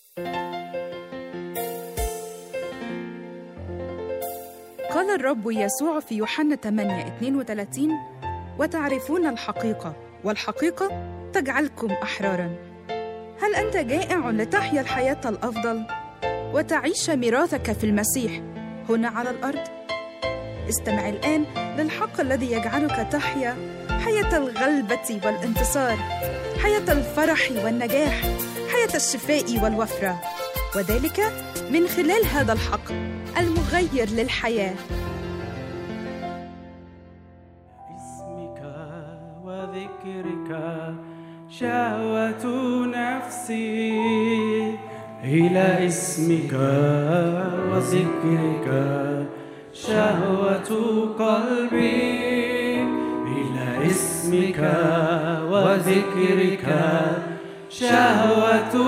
قال الرب يسوع في يوحنا 8 32 وتعرفون الحقيقة والحقيقة تجعلكم أحرارا هل أنت جائع لتحيا الحياة الأفضل وتعيش ميراثك في المسيح هنا على الأرض؟ استمع الآن للحق الذي يجعلك تحيا حياة الغلبة والانتصار حياة الفرح والنجاح حياة الشفاء والوفرة وذلك من خلال هذا الحق المغير للحياة اسمك وذكرك شهوة نفسي إلى اسمك وذكرك شهوة قلبي إلى اسمك وذكرك شهوة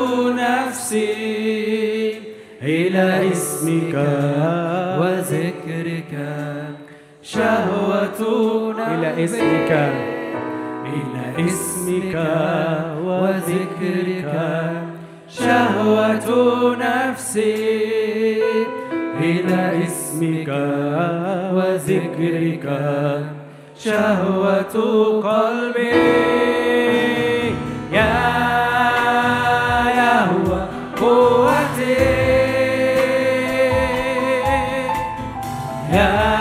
نفسي إلى اسمك وذكرك شهوة إلى اسمك إلى اسمك وذكرك شهوة نفسي إلى اسمك وذكرك شهوة قلبي يا يهوى قوتي يا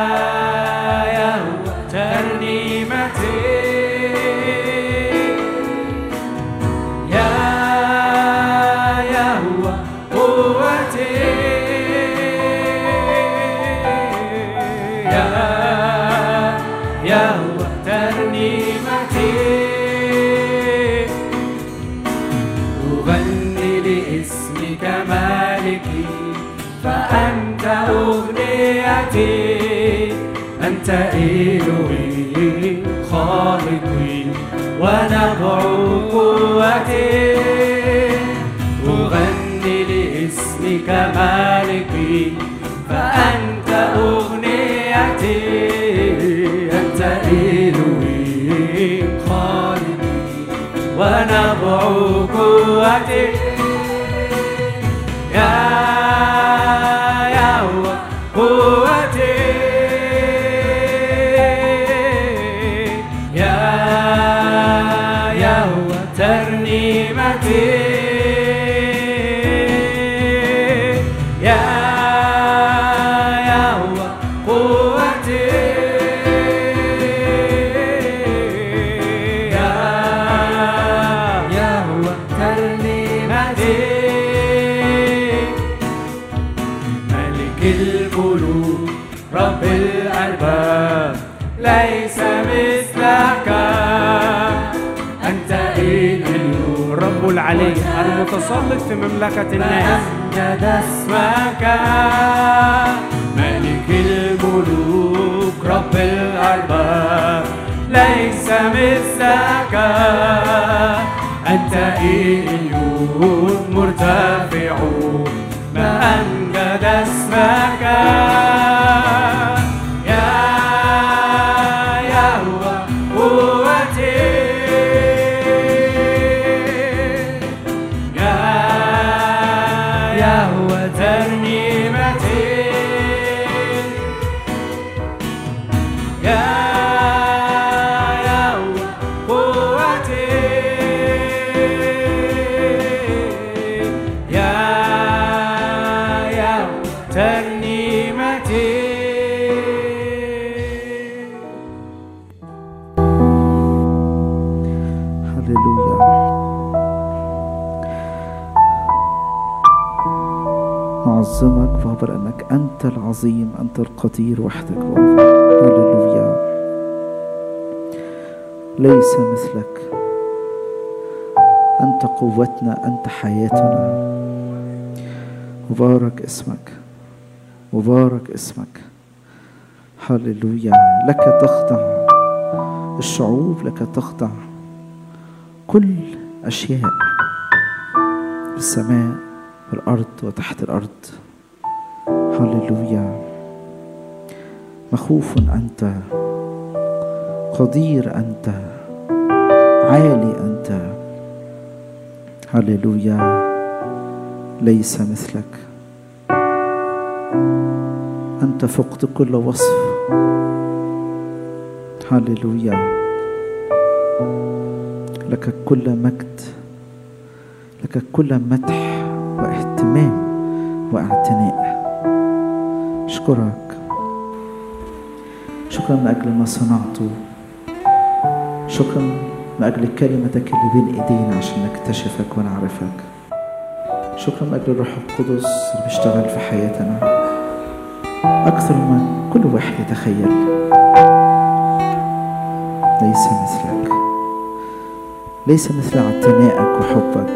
يهوى ترنيمتي يا يهوى قوتي يا يهوى ترنيمتي أغني لاسمك مالكي فأنت أغنيتي أنت إلهي خالقي ونبع قوتي أغني لاسمك مالكي فأنت أغنيتي أنت إلهي خالقي ونبع قوتي يا يهوى قوتي يا يهوى ترنيمتي يا يهوى قوتي يا يهوى ترنيمتي ملك الملوك رب الأرباب ليس مثلك أنت إله رب العلي المتسلط في مملكة الناس أمجد اسمك ملك الملوك رب الأرباب ليس مثلك أنت إله مرتفع ما أمجد اسمك يا يهوى قوتي يا يهوى ترنيمتي يا يهوى قوتي يا يهوى ترنيمتي هللويا نعظمك بابا لأنك أنت العظيم أنت القدير وحدك بابا هللويا ليس مثلك أنت قوتنا أنت حياتنا مبارك اسمك مبارك اسمك هللويا لك تخضع الشعوب لك تخضع كل أشياء في السماء في الأرض وتحت الأرض هللويا مخوف أنت قدير أنت عالي أنت هللويا ليس مثلك أنت فقت كل وصف هللويا لك كل مجد لك كل مدح واهتمام واعتناء أشكرك شكرا من أجل ما صنعته شكرا من أجل كلمتك اللي بين إيدينا عشان نكتشفك ونعرفك شكرا من أجل الروح القدس اللي بيشتغل في حياتنا أكثر من كل واحد يتخيل ليس مثلك ليس مثل اعتنائك وحبك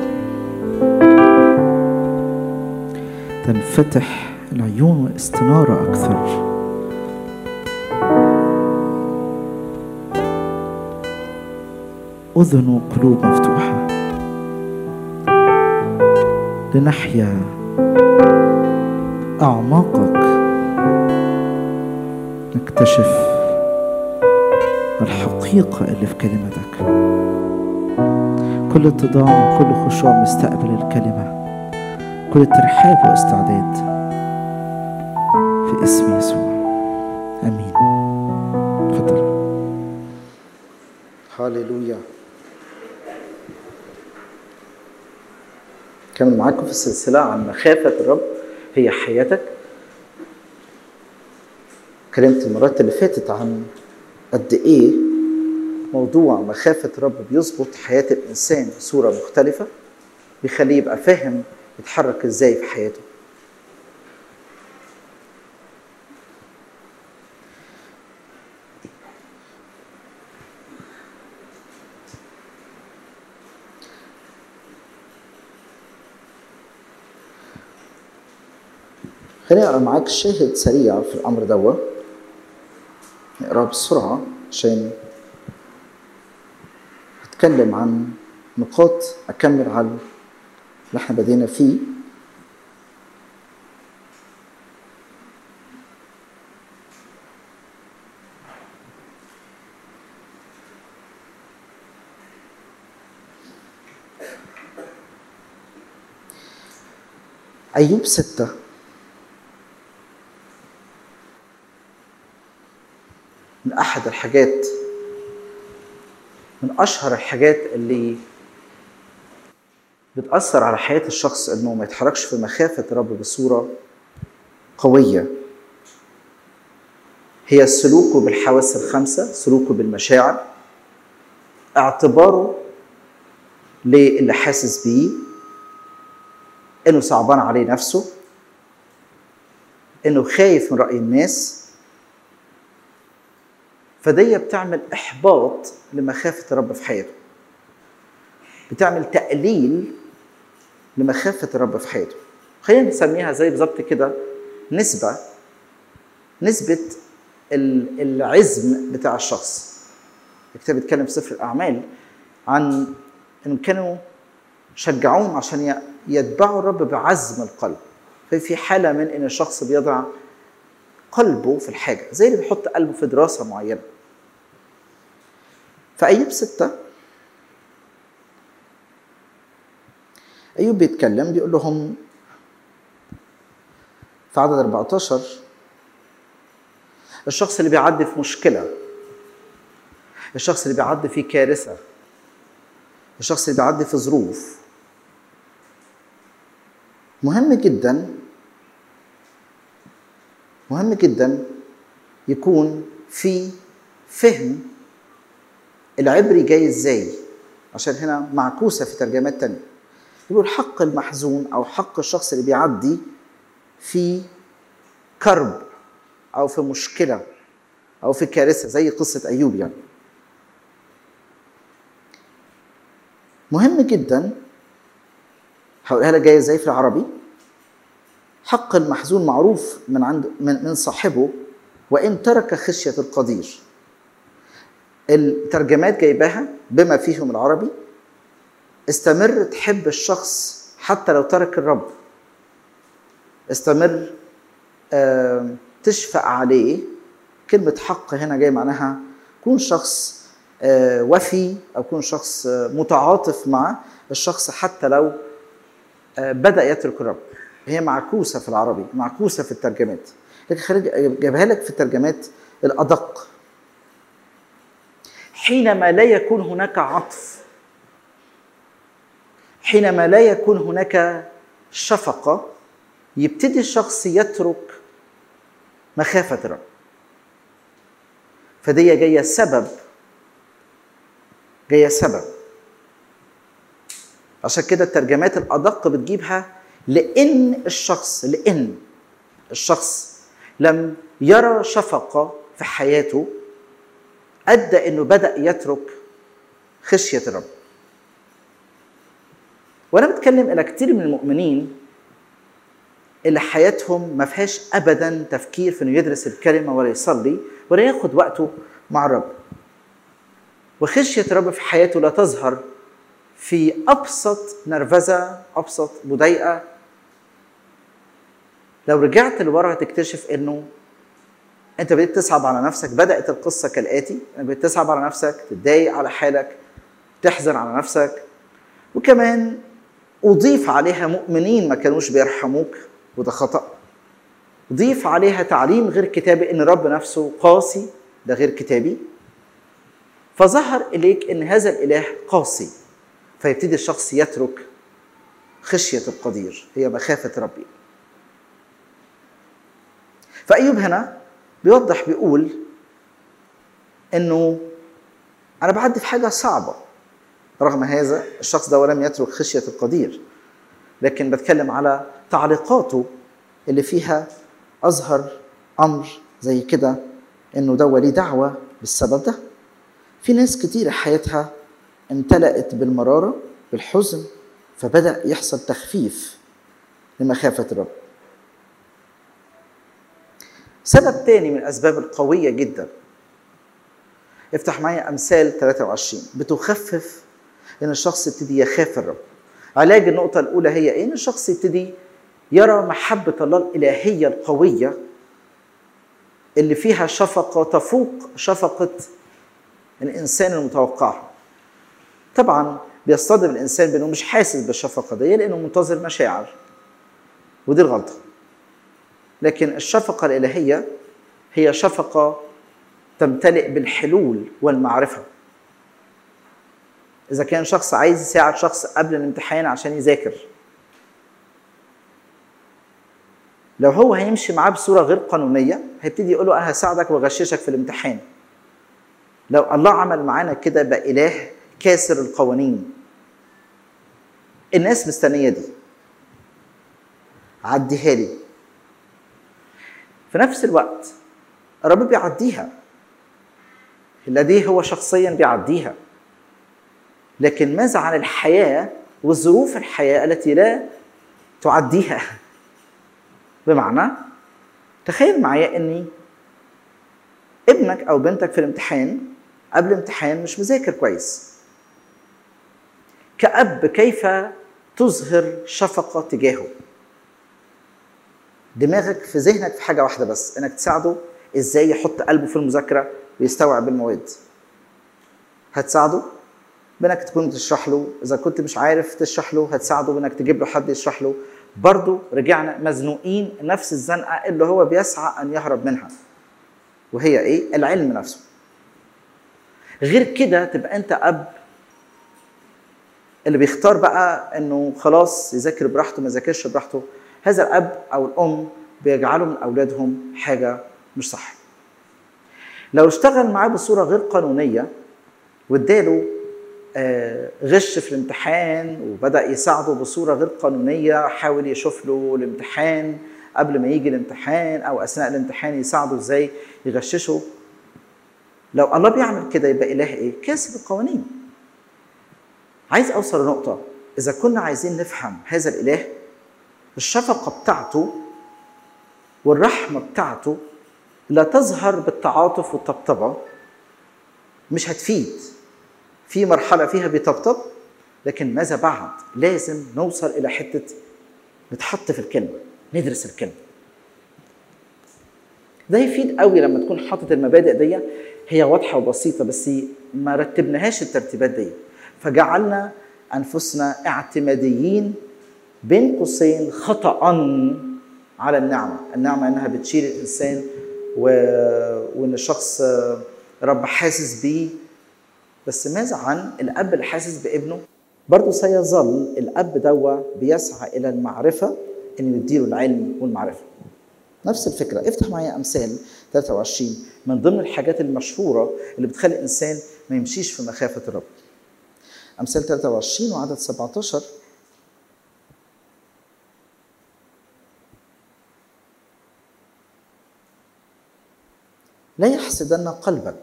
تنفتح العيون واستنارة أكثر أذن وقلوب مفتوحة لنحيا أعماقك نكتشف الحقيقة اللي في كلمتك كل اتضاع وكل خشوع مستقبل الكلمة كل ترحاب واستعداد في اسم يسوع امين تفضل هاليلويا كمل معاكم في السلسلة عن مخافة الرب هي حياتك كلمت المرات اللي فاتت عن قد ايه موضوع مخافة الرب بيظبط حياة الإنسان بصورة مختلفة بيخليه يبقى فاهم يتحرك ازاي في حياته خليني اقرا معاك شاهد سريع في الامر دوا نقراه بسرعه عشان هتكلم عن نقاط اكمل على اللي احنا بدينا فيه أيوب ستة من أحد الحاجات من أشهر الحاجات اللي بتأثر على حياة الشخص إنه ما يتحركش في مخافة الرب بصورة قوية هي سلوكه بالحواس الخمسة سلوكه بالمشاعر اعتباره للي حاسس بيه انه صعبان عليه نفسه انه خايف من راي الناس فدي بتعمل احباط لمخافه الرب في حياته بتعمل تقليل لمخافه الرب في حياته خلينا نسميها زي بالظبط كده نسبه نسبه العزم بتاع الشخص الكتاب بيتكلم في سفر الاعمال عن ان كانوا شجعوهم عشان يتبعوا الرب بعزم القلب ففي حالة من إن الشخص بيضع قلبه في الحاجة زي اللي بيحط قلبه في دراسة معينة فأيوب ستة أيوب بيتكلم بيقول لهم في عدد 14 الشخص اللي بيعدي في مشكلة الشخص اللي بيعدي في كارثة الشخص اللي بيعدي في ظروف مهم جدا مهم جدا يكون في فهم العبري جاي ازاي عشان هنا معكوسه في ترجمات تانية يقول حق المحزون او حق الشخص اللي بيعدي في كرب او في مشكله او في كارثه زي قصه ايوب يعني مهم جدا هقولها لك جايه ازاي في العربي حق المحزون معروف من عند من, من صاحبه وان ترك خشيه القدير الترجمات جايباها بما فيهم العربي استمر تحب الشخص حتى لو ترك الرب استمر آه تشفق عليه كلمة حق هنا جاي معناها كون شخص آه وفي أو كون شخص آه متعاطف مع الشخص حتى لو آه، بدا يترك الرب هي معكوسه في العربي معكوسه في الترجمات لكن خليني جابها لك في الترجمات الادق حينما لا يكون هناك عطف حينما لا يكون هناك شفقه يبتدي الشخص يترك مخافه الرب فدي جايه سبب جايه سبب عشان كده الترجمات الادق بتجيبها لان الشخص لان الشخص لم يرى شفقه في حياته ادى انه بدا يترك خشيه الرب وانا بتكلم الى كتير من المؤمنين اللي حياتهم ما فيهاش ابدا تفكير في انه يدرس الكلمه ولا يصلي ولا ياخد وقته مع الرب وخشيه الرب في حياته لا تظهر في ابسط نرفزه ابسط مضايقه لو رجعت لورا هتكتشف انه انت بدأت تصعب على نفسك بدأت القصة كالآتي انك بدأت تصعب على نفسك تتضايق على حالك تحزن على نفسك وكمان أضيف عليها مؤمنين ما كانوش بيرحموك وده خطأ ضيف عليها تعليم غير كتابي ان الرب نفسه قاسي ده غير كتابي فظهر اليك ان هذا الاله قاسي فيبتدي الشخص يترك خشيه القدير هي مخافه ربي فايوب هنا بيوضح بيقول انه انا بعدي في حاجه صعبه رغم هذا الشخص ده ولم يترك خشيه القدير لكن بتكلم على تعليقاته اللي فيها اظهر امر زي كده انه ده وليه دعوه بالسبب ده في ناس كتير حياتها امتلأت بالمراره بالحزن فبدأ يحصل تخفيف لمخافه الرب سبب تاني من الاسباب القويه جدا افتح معايا امثال 23 بتخفف ان الشخص يبتدي يخاف الرب علاج النقطه الاولى هي ايه ان الشخص يبتدي يرى محبه الله الالهيه القويه اللي فيها شفقه تفوق شفقه الانسان المتوقعه طبعا بيصطدم الانسان بانه مش حاسس بالشفقه دي لانه منتظر مشاعر ودي الغلطه لكن الشفقه الالهيه هي شفقه تمتلئ بالحلول والمعرفه اذا كان شخص عايز يساعد شخص قبل الامتحان عشان يذاكر لو هو هيمشي معاه بصوره غير قانونيه هيبتدي يقول له انا هساعدك واغششك في الامتحان لو الله عمل معانا كده بقى اله كاسر القوانين الناس مستنيه دي عديها لي في نفس الوقت الرب بيعديها الذي هو شخصيا بيعديها لكن ماذا عن الحياة وظروف الحياة التي لا تعديها بمعنى تخيل معايا اني ابنك او بنتك في الامتحان قبل الامتحان مش مذاكر كويس كأب كيف تظهر شفقة تجاهه دماغك في ذهنك في حاجة واحدة بس انك تساعده ازاي يحط قلبه في المذاكرة ويستوعب المواد هتساعده بانك تكون تشرح له اذا كنت مش عارف تشرح له هتساعده بانك تجيب له حد يشرح له برضه رجعنا مزنوقين نفس الزنقه اللي هو بيسعى ان يهرب منها وهي ايه العلم نفسه غير كده تبقى انت اب اللي بيختار بقى انه خلاص يذاكر براحته ما يذاكرش براحته هذا الاب او الام بيجعلوا من اولادهم حاجه مش صح لو اشتغل معاه بصوره غير قانونيه واداله آه، غش في الامتحان وبدا يساعده بصوره غير قانونيه حاول يشوف له الامتحان قبل ما يجي الامتحان او اثناء الامتحان يساعده ازاي يغششه لو الله بيعمل كده يبقى اله ايه كاسب القوانين عايز اوصل لنقطه اذا كنا عايزين نفهم هذا الاله الشفقه بتاعته والرحمه بتاعته لا تظهر بالتعاطف والطبطبه مش هتفيد في مرحله فيها بيطبطب لكن ماذا بعد لازم نوصل الى حته نتحط في الكلمه ندرس الكلمه ده يفيد قوي لما تكون حاطط المبادئ دي هي واضحه وبسيطه بس ما رتبناهاش الترتيبات دي فجعلنا انفسنا اعتماديين بين قوسين خطأ على النعمة النعمة انها بتشيل الانسان و... وان الشخص آه، رب حاسس بيه بس ماذا عن الاب اللي حاسس بابنه برضه سيظل الاب دوا بيسعى الى المعرفه انه يديله العلم والمعرفه نفس الفكره افتح معايا امثال 23 من ضمن الحاجات المشهوره اللي بتخلي الانسان ما يمشيش في مخافه الرب امثال 23 وعدد 17 لا يحسدن قلبك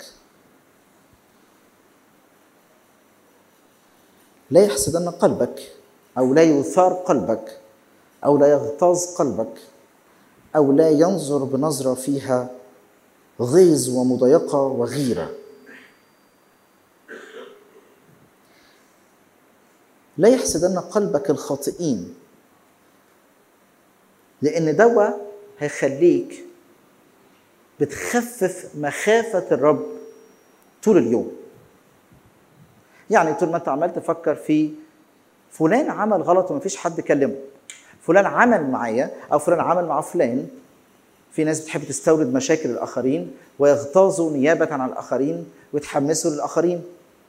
لا يحسدن قلبك او لا يثار قلبك او لا يغتاظ قلبك او لا ينظر بنظره فيها غيظ ومضايقه وغيره لا يحسدن قلبك الخاطئين لان دوا هيخليك بتخفف مخافه الرب طول اليوم يعني طول ما انت عمال تفكر في فلان عمل غلط ومفيش حد كلمه فلان عمل معايا او فلان عمل مع فلان في ناس بتحب تستورد مشاكل الاخرين ويغتاظوا نيابه عن الاخرين ويتحمسوا للاخرين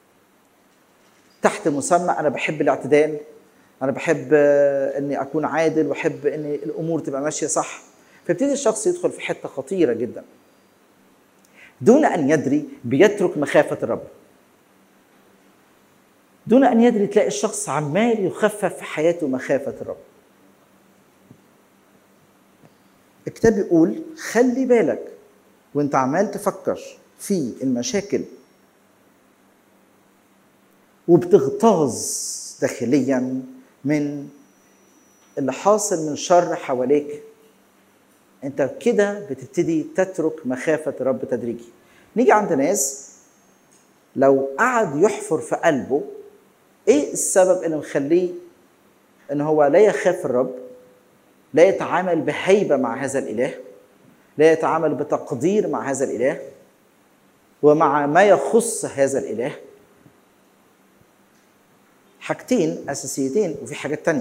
تحت مسمى انا بحب الاعتدال انا بحب آه، اني اكون عادل واحب ان الامور تبقى ماشيه صح فيبتدي الشخص يدخل في حته خطيره جدا دون ان يدري بيترك مخافه الرب دون ان يدري تلاقي الشخص عمال يخفف في حياته مخافه الرب الكتاب يقول خلي بالك وانت عمال تفكر في المشاكل وبتغتاظ داخليا من اللي حاصل من شر حواليك انت كده بتبتدي تترك مخافه الرب تدريجي نيجي عند ناس لو قعد يحفر في قلبه ايه السبب اللي مخليه ان هو لا يخاف الرب لا يتعامل بهيبه مع هذا الاله لا يتعامل بتقدير مع هذا الاله ومع ما يخص هذا الاله حاجتين اساسيتين وفي حاجات تانية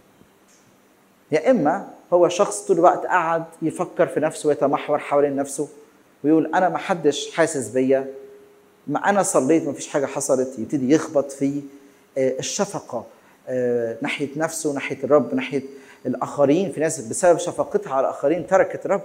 يا اما هو شخص طول الوقت قعد يفكر في نفسه ويتمحور حوالين نفسه ويقول انا ما حدش حاسس بيا ما انا صليت ما فيش حاجه حصلت يبتدي يخبط في آه، الشفقه آه، ناحيه نفسه ناحيه الرب ناحيه الاخرين في ناس بسبب شفقتها على الاخرين تركت الرب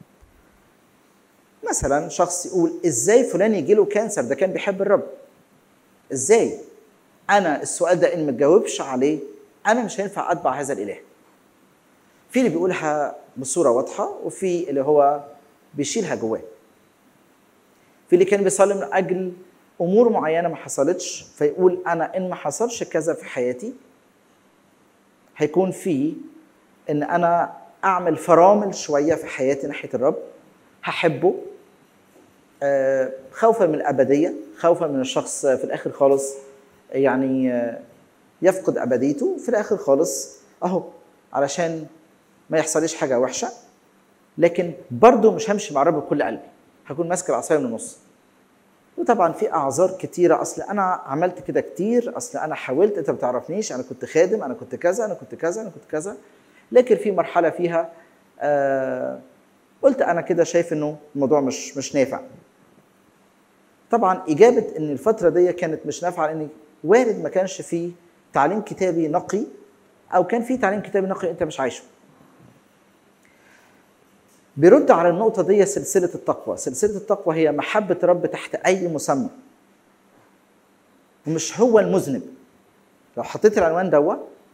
مثلا شخص يقول ازاي فلان يجي له كانسر ده كان بيحب الرب ازاي انا السؤال ده ان ما تجاوبش عليه انا مش هينفع اتبع هذا الاله في اللي بيقولها بصوره واضحه وفي اللي هو بيشيلها جواه في اللي كان بيصلي من اجل امور معينه ما حصلتش فيقول انا ان ما حصلش كذا في حياتي هيكون في ان انا اعمل فرامل شويه في حياتي ناحيه الرب هحبه آه، خوفا من الابديه خوفا من الشخص في الاخر خالص يعني آه، يفقد ابديته في الاخر خالص اهو علشان ما يحصليش حاجه وحشه لكن برضه مش همشي مع الرب بكل قلبي هكون ماسك العصايه من النص وطبعا في اعذار كتيره اصل انا عملت كده كتير اصل انا حاولت انت ما بتعرفنيش انا كنت خادم انا كنت كذا انا كنت كذا انا كنت كذا لكن في مرحله فيها آه قلت انا كده شايف انه الموضوع مش مش نافع طبعا اجابه ان الفتره دي كانت مش نافعه لان وارد ما كانش فيه تعليم كتابي نقي او كان في تعليم كتابي نقي انت مش عايشه بيرد على النقطة دي سلسلة التقوى، سلسلة التقوى هي محبة رب تحت أي مسمى. ومش هو المذنب. لو حطيت العنوان دوا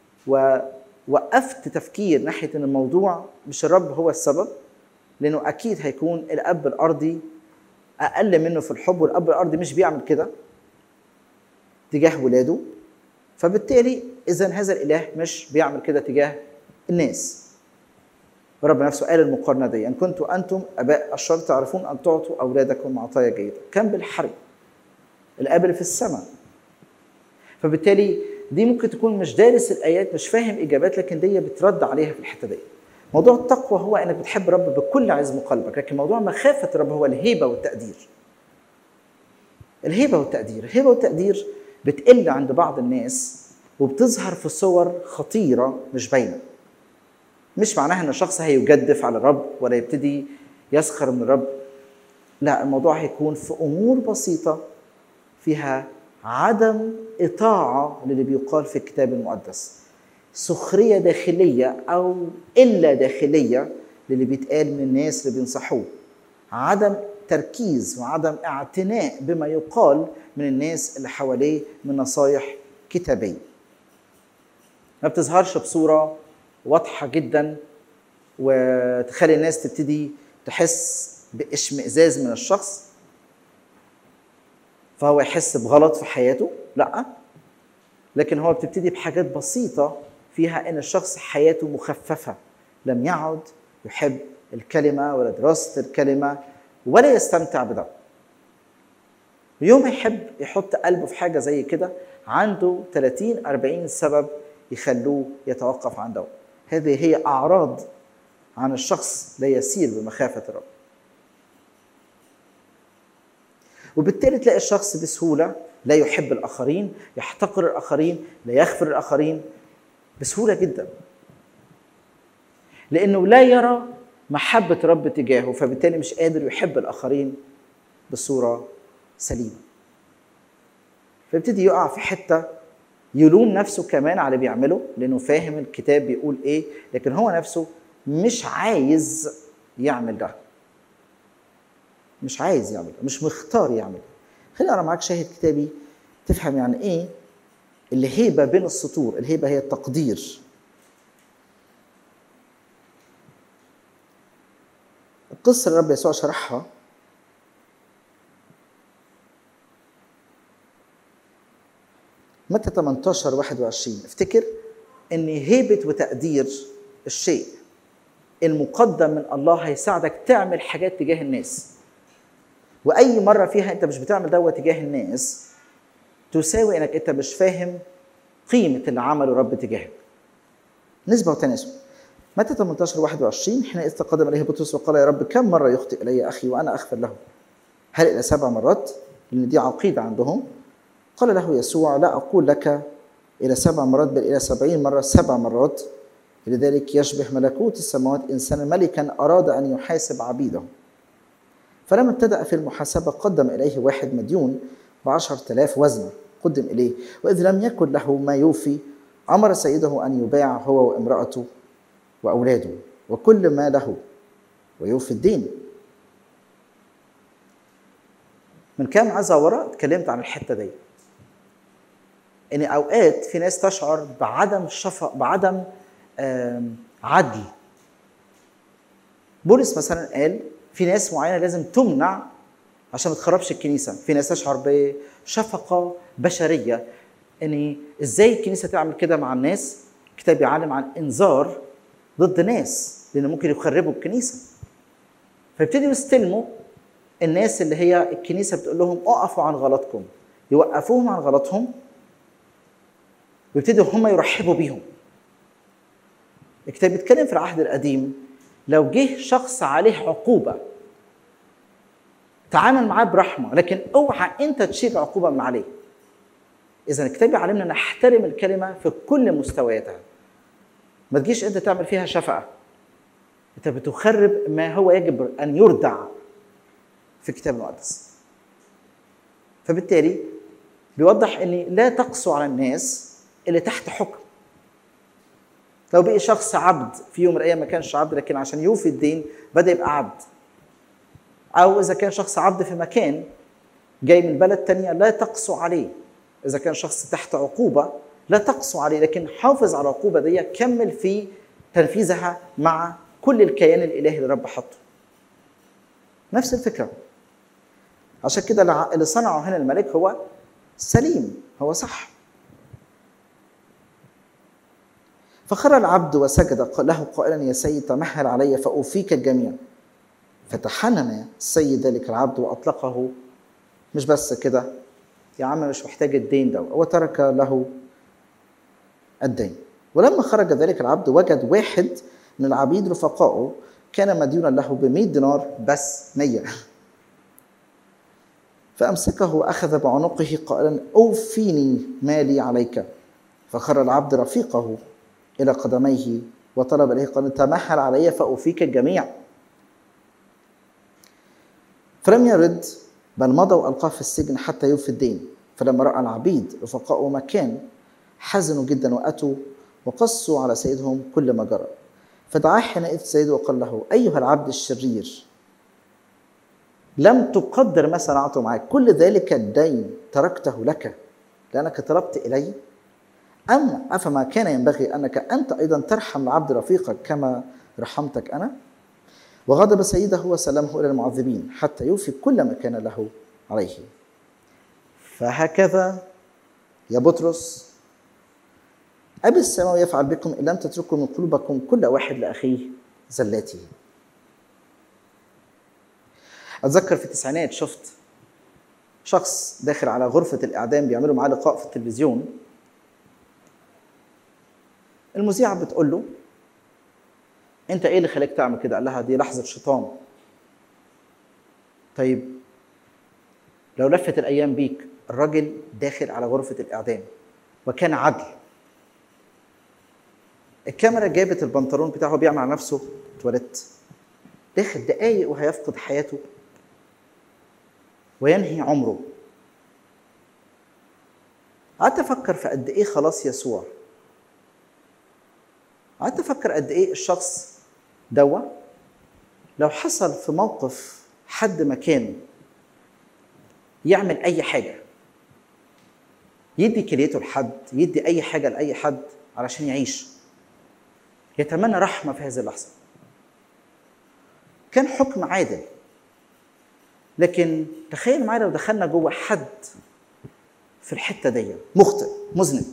ووقفت تفكير ناحية إن الموضوع مش الرب هو السبب لأنه أكيد هيكون الأب الأرضي أقل منه في الحب والأب الأرضي مش بيعمل كده تجاه ولاده فبالتالي إذا هذا الإله مش بيعمل كده تجاه الناس. ورب نفسه قال المقارنة دي إن كنتم أنتم أباء الشر تعرفون أن تعطوا أولادكم عطايا جيدة كم بالحري الآب اللي في السماء فبالتالي دي ممكن تكون مش دارس الآيات مش فاهم إجابات لكن دي بترد عليها في الحتة دي موضوع التقوى هو انك بتحب رب بكل عزم قلبك لكن موضوع مخافه الرب هو الهيبه والتقدير الهيبه والتقدير الهيبه والتقدير بتقل عند بعض الناس وبتظهر في صور خطيرة مش باينة مش معناها ان الشخص هيجدف على الرب ولا يبتدي يسخر من الرب لا الموضوع هيكون في امور بسيطه فيها عدم اطاعه للي بيقال في الكتاب المقدس سخريه داخليه او الا داخليه للي بيتقال من الناس اللي بينصحوه عدم تركيز وعدم اعتناء بما يقال من الناس اللي حواليه من نصايح كتابيه ما بتظهرش بصوره واضحه جدا وتخلي الناس تبتدي تحس باشمئزاز من الشخص فهو يحس بغلط في حياته لا لكن هو بتبتدي بحاجات بسيطه فيها ان الشخص حياته مخففه لم يعد يحب الكلمه ولا دراسه الكلمه ولا يستمتع بده يوم ما يحب يحط قلبه في حاجه زي كده عنده 30 40 سبب يخلوه يتوقف عن ده هذه هي اعراض عن الشخص لا يسير بمخافه الرب وبالتالي تلاقي الشخص بسهوله لا يحب الاخرين يحتقر الاخرين لا يغفر الاخرين بسهوله جدا لانه لا يرى محبه رب تجاهه فبالتالي مش قادر يحب الاخرين بصوره سليمه فيبتدي يقع في حته يلوم نفسه كمان على اللي بيعمله لانه فاهم الكتاب بيقول ايه لكن هو نفسه مش عايز يعمل ده مش عايز يعمل ده مش مختار يعمل ده خليني اقرا معاك شاهد كتابي تفهم يعني ايه الهيبه بين السطور الهيبه هي التقدير القصه اللي الرب يسوع شرحها متى 18 21 افتكر ان هيبه وتقدير الشيء المقدم من الله هيساعدك تعمل حاجات تجاه الناس واي مره فيها انت مش بتعمل دوت تجاه الناس تساوي انك انت مش فاهم قيمه اللي عمله رب تجاهك نسبه وتناسب متى 18 21 حينئذ تقدم اليه بطرس وقال يا رب كم مره يخطئ الي اخي وانا اغفر له هل الى سبع مرات لان دي عقيده عندهم قال له يسوع لا اقول لك الى سبع مرات بل الى سبعين مره سبع مرات لذلك يشبه ملكوت السماوات انسانا ملكا اراد ان يحاسب عبيده فلما ابتدأ في المحاسبة قدم إليه واحد مديون بعشرة آلاف وزنة قدم إليه وإذ لم يكن له ما يوفي أمر سيده أن يباع هو وامرأته وأولاده وكل ما له ويوفي الدين من كام عزة ورا اتكلمت عن الحتة دي ان اوقات في ناس تشعر بعدم شفق بعدم عدل بولس مثلا قال في ناس معينه لازم تمنع عشان ما تخربش الكنيسه في ناس تشعر بشفقه بشريه ان ازاي الكنيسه تعمل كده مع الناس الكتاب بيعلم عن انذار ضد ناس لان ممكن يخربوا الكنيسه فيبتدوا يستلموا الناس اللي هي الكنيسه بتقول لهم اقفوا عن غلطكم يوقفوهم عن غلطهم ويبتدوا هم يرحبوا بيهم الكتاب بيتكلم في العهد القديم لو جه شخص عليه عقوبه تعامل معاه برحمه لكن اوعى انت تشيل عقوبه من عليه اذا الكتاب بيعلمنا نحترم الكلمه في كل مستوياتها ما تجيش انت تعمل فيها شفقه انت بتخرب ما هو يجب ان يردع في الكتاب المقدس فبالتالي بيوضح ان لا تقسو على الناس اللي تحت حكم لو بقي شخص عبد في يوم من الايام ما كانش عبد لكن عشان يوفي الدين بدا يبقى عبد او اذا كان شخص عبد في مكان جاي من بلد تانية لا تقسو عليه اذا كان شخص تحت عقوبه لا تقسو عليه لكن حافظ على العقوبه دي كمل في تنفيذها مع كل الكيان الالهي اللي رب حطه نفس الفكره عشان كده اللي صنعه هنا الملك هو سليم هو صح فخر العبد وسجد له قائلا يا سيد تمهل علي فأوفيك الجميع فتحنن السيد ذلك العبد وأطلقه مش بس كده يا عم مش محتاج الدين ده وترك له الدين ولما خرج ذلك العبد وجد واحد من العبيد رفقائه كان مديونا له ب 100 دينار بس 100 فأمسكه وأخذ بعنقه قائلا أوفيني مالي عليك فخر العبد رفيقه إلى قدميه وطلب إليه قال تمهل علي فأوفيك الجميع فلم يرد بل مضى وألقاه في السجن حتى يوفي الدين فلما رأى العبيد رفقاء مكان حزنوا جدا وأتوا وقصوا على سيدهم كل ما جرى فدعاه حينئذ سيده وقال له أيها العبد الشرير لم تقدر ما صنعته معك كل ذلك الدين تركته لك لأنك طلبت إلي أم أفما كان ينبغي أنك أنت أيضا ترحم العبد رفيقك كما رحمتك أنا وغضب سيده وسلمه إلى المعذبين حتى يوفي كل ما كان له عليه فهكذا يا بطرس أبي السماوي يفعل بكم إن لم تتركوا من قلوبكم كل واحد لأخيه زلاته أتذكر في التسعينات شفت شخص داخل على غرفة الإعدام بيعملوا معاه لقاء في التلفزيون المذيعة بتقول له أنت إيه اللي خلاك تعمل كده؟ قال لها دي لحظة شيطان طيب لو لفت الأيام بيك الراجل داخل على غرفة الإعدام وكان عدل الكاميرا جابت البنطلون بتاعه بيعمل على نفسه اتولدت داخل دقايق وهيفقد حياته وينهي عمره قعدت افكر في قد ايه خلاص يسوع قعدت افكر قد ايه الشخص دوا لو حصل في موقف حد مكانه يعمل اي حاجه يدي كليته لحد يدي اي حاجه لاي حد علشان يعيش يتمنى رحمه في هذه اللحظه كان حكم عادل لكن تخيل معايا لو دخلنا جوه حد في الحته دي مخطئ مذنب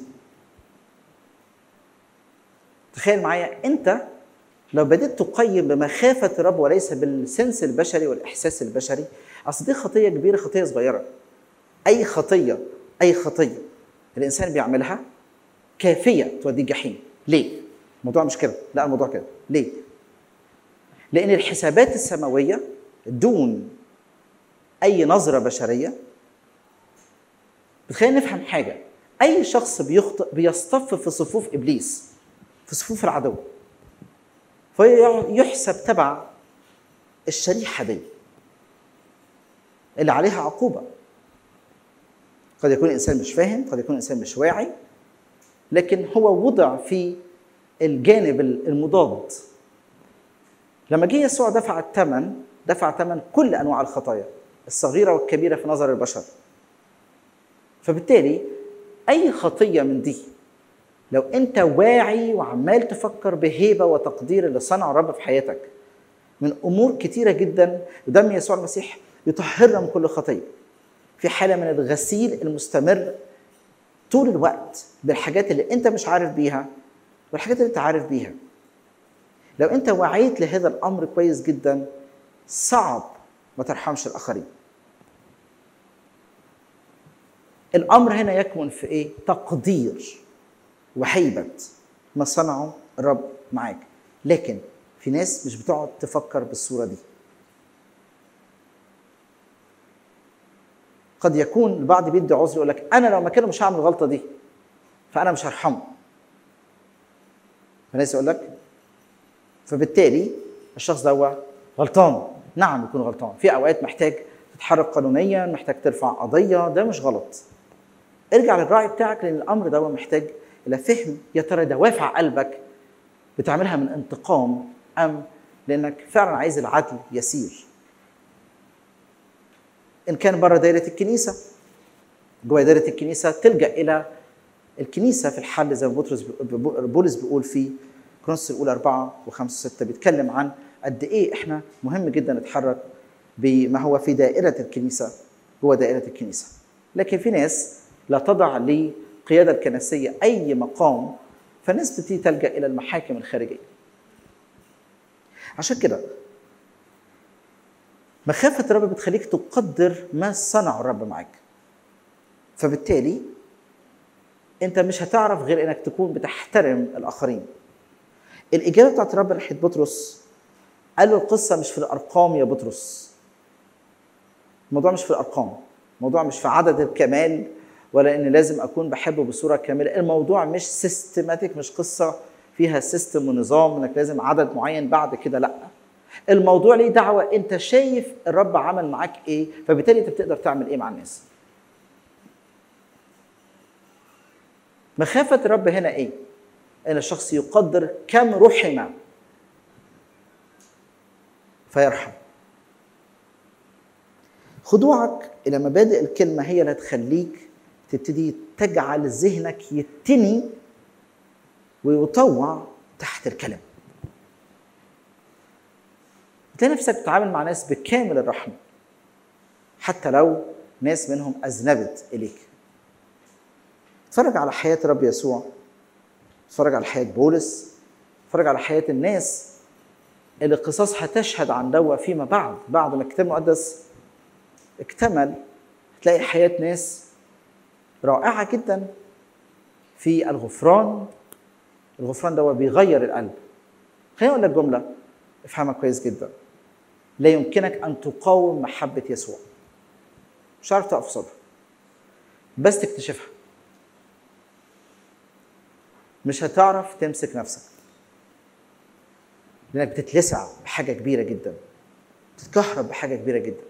تخيل معايا انت لو بدأت تقيم بمخافة الرب وليس بالسنس البشري والإحساس البشري أصل دي خطية كبيرة خطية صغيرة أي خطية أي خطية الإنسان بيعملها كافية توديه الجحيم ليه؟ الموضوع مش كده لا الموضوع كده ليه؟ لأن الحسابات السماوية دون أي نظرة بشرية بتخلينا نفهم حاجة أي شخص بيخطئ بيصطف في صفوف إبليس في صفوف العدو فيحسب تبع الشريحة دي اللي عليها عقوبة قد يكون الإنسان مش فاهم قد يكون الإنسان مش واعي لكن هو وضع في الجانب المضاد لما جه يسوع دفع الثمن دفع ثمن كل انواع الخطايا الصغيره والكبيره في نظر البشر فبالتالي اي خطيه من دي لو انت واعي وعمال تفكر بهيبه وتقدير اللي صنعه الرب في حياتك من امور كتيره جدا ودم يسوع المسيح يطهرنا من كل خطيه في حاله من الغسيل المستمر طول الوقت بالحاجات اللي انت مش عارف بيها والحاجات اللي انت عارف بيها لو انت وعيت لهذا الامر كويس جدا صعب ما ترحمش الاخرين الامر هنا يكمن في ايه تقدير وهيبه ما صنعه الرب معاك لكن في ناس مش بتقعد تفكر بالصوره دي قد يكون البعض بيدي عذر يقول لك انا لو مكانه مش هعمل الغلطه دي فانا مش هرحمه فالناس يقول لك فبالتالي الشخص ده غلطان نعم يكون غلطان في اوقات محتاج تتحرك قانونيا محتاج ترفع قضيه ده مش غلط ارجع للراعي بتاعك لان الامر ده محتاج الى فهم يا ترى دوافع قلبك بتعملها من انتقام ام لانك فعلا عايز العدل يسير ان كان بره دايره الكنيسه جوه دايره الكنيسه تلجا الى الكنيسه في الحل زي ما بطرس بولس بيقول في كورنثوس الاولى أربعة وخمسة وستة بيتكلم عن قد ايه احنا مهم جدا نتحرك بما هو في دائره الكنيسه جوه دائره الكنيسه لكن في ناس لا تضع للقياده الكنسيه اي مقام فالناس بتيجي تلجا الى المحاكم الخارجيه عشان كده مخافة الرب بتخليك تقدر ما صنع الرب معاك فبالتالي انت مش هتعرف غير انك تكون بتحترم الاخرين الاجابه بتاعت الرب ناحيه بطرس قال له القصه مش في الارقام يا بطرس الموضوع مش في الارقام الموضوع مش في عدد الكمال ولا ان لازم اكون بحبه بصوره كامله الموضوع مش سيستماتيك مش قصه فيها سيستم ونظام انك لازم عدد معين بعد كده لا الموضوع ليه دعوه انت شايف الرب عمل معاك ايه فبالتالي انت بتقدر تعمل ايه مع الناس مخافه الرب هنا ايه ان الشخص يقدر كم رحم فيرحم خضوعك الى مبادئ الكلمه هي اللي هتخليك تبتدي تجعل ذهنك يتني ويطوع تحت الكلام تلاقي نفسك بتتعامل مع ناس بكامل الرحمه حتى لو ناس منهم اذنبت اليك اتفرج على حياه الرب يسوع اتفرج على حياه بولس اتفرج على حياه الناس اللي قصصها تشهد عن دوا فيما بعد بعد ما الكتاب المقدس اكتمل تلاقي حياة ناس رائعة جدا في الغفران الغفران ده بيغير القلب خليني اقول لك جملة افهمها كويس جدا لا يمكنك ان تقاوم محبة يسوع مش عارف تقف قصادها بس تكتشفها مش هتعرف تمسك نفسك لانك بتتلسع بحاجة كبيرة جدا بتتكهرب بحاجة كبيرة جدا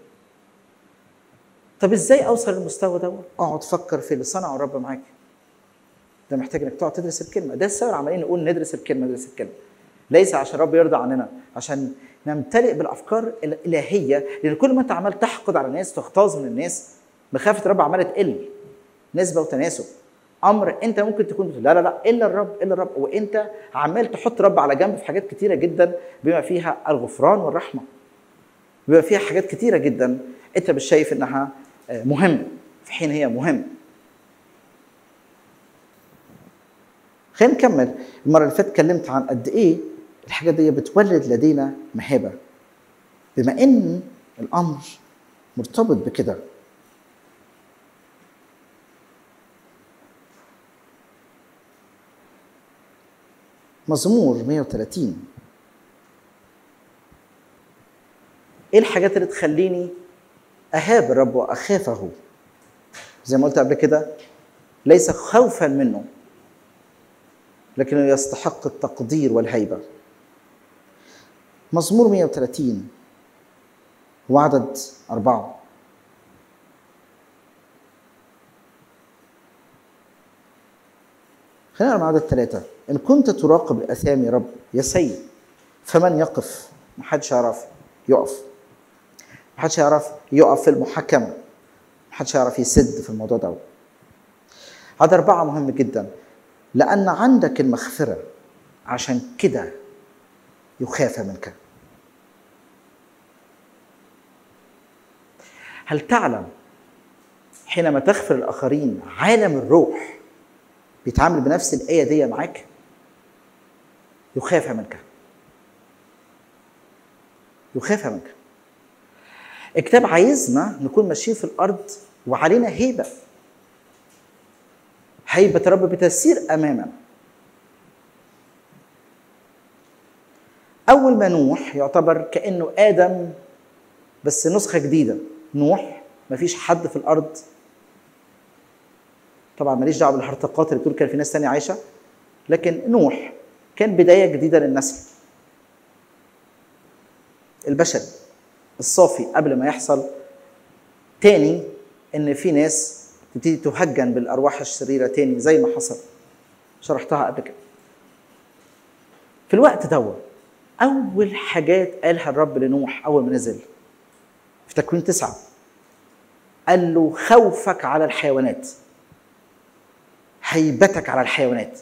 طب ازاي اوصل للمستوى دوت؟ اقعد فكر في اللي صنعه الرب معاك. ده محتاج انك تقعد تدرس الكلمه، ده السبب عمالين نقول ندرس الكلمه ندرس الكلمه. ليس عشان الرب يرضى عننا، عشان نمتلئ بالافكار الالهيه لان كل ما انت عمال تحقد على الناس تغتاظ من الناس مخافه الرب عماله تقل نسبه وتناسب امر انت ممكن تكون بتقول لا لا لا الا الرب الا الرب وانت عمال تحط رب على جنب في حاجات كتيره جدا بما فيها الغفران والرحمه بما فيها حاجات كتيره جدا انت مش شايف انها مهمة في حين هي مهمة خلينا نكمل المرة اللي فاتت اتكلمت عن قد إيه الحاجات دي بتولد لدينا مهابة بما إن الأمر مرتبط بكده مزمور 130 ايه الحاجات اللي تخليني اهاب الرب واخافه زي ما قلت قبل كده ليس خوفا منه لكنه يستحق التقدير والهيبه مزمور 130 وعدد أربعة خلينا نقرا عدد ثلاثة إن كنت تراقب الأثام يا رب يا سيد فمن يقف محدش يعرف يقف محدش يعرف يقف في المحاكمة محدش يعرف يسد في الموضوع ده عدد أربعة مهم جدا لأن عندك المغفرة عشان كده يخاف منك هل تعلم حينما تغفر الآخرين عالم الروح بيتعامل بنفس الآية دي معاك يخاف منك يخاف منك الكتاب عايزنا نكون ماشيين في الارض وعلينا هيبه هيبه الرب بتسير امامنا اول ما نوح يعتبر كانه ادم بس نسخه جديده نوح مفيش حد في الارض طبعا ماليش دعوه بالهرطقات اللي بتقول كان في ناس تانية عايشه لكن نوح كان بدايه جديده للنسل البشري الصافي قبل ما يحصل تاني ان في ناس تبتدي تهجن بالارواح الشريره تاني زي ما حصل شرحتها قبل كده في الوقت دوت اول حاجات قالها الرب لنوح اول ما نزل في تكوين تسعه قال له خوفك على الحيوانات هيبتك على الحيوانات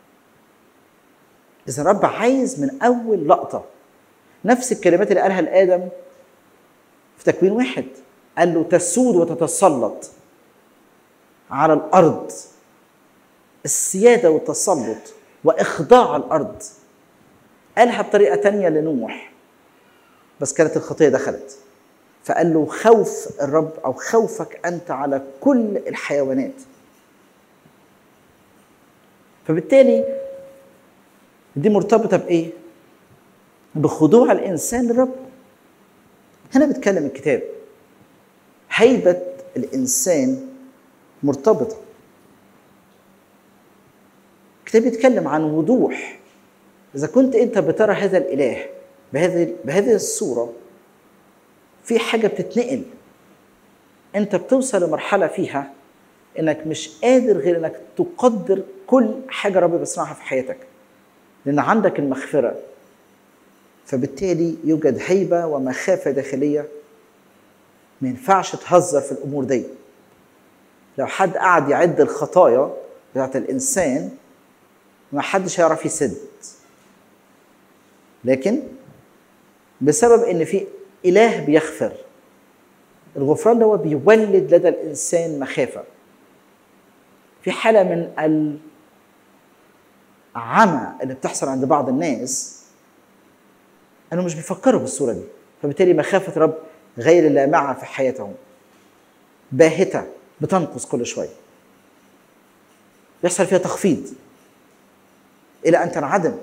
اذا الرب عايز من اول لقطه نفس الكلمات اللي قالها لادم في تكوين واحد قال له تسود وتتسلط على الارض السياده والتسلط واخضاع الارض قالها بطريقه تانية لنوح بس كانت الخطيه دخلت فقال له خوف الرب او خوفك انت على كل الحيوانات فبالتالي دي مرتبطه بايه بخضوع الانسان للرب هنا بيتكلم الكتاب هيبه الانسان مرتبطه الكتاب بيتكلم عن وضوح اذا كنت انت بترى هذا الاله بهذه بهذه الصوره في حاجه بتتنقل انت بتوصل لمرحله فيها انك مش قادر غير انك تقدر كل حاجه رب بيصنعها في حياتك لان عندك المغفره فبالتالي يوجد هيبه ومخافه داخليه ما ينفعش تهزر في الامور دي لو حد قعد يعد الخطايا بتاعت الانسان ما حدش هيعرف يسد لكن بسبب ان في اله بيغفر الغفران ده هو بيولد لدى الانسان مخافه في حاله من العمى اللي بتحصل عند بعض الناس انه مش بيفكروا بالصوره دي فبالتالي مخافه رب غير اللامعه في حياتهم باهته بتنقص كل شويه بيحصل فيها تخفيض الى ان تنعدم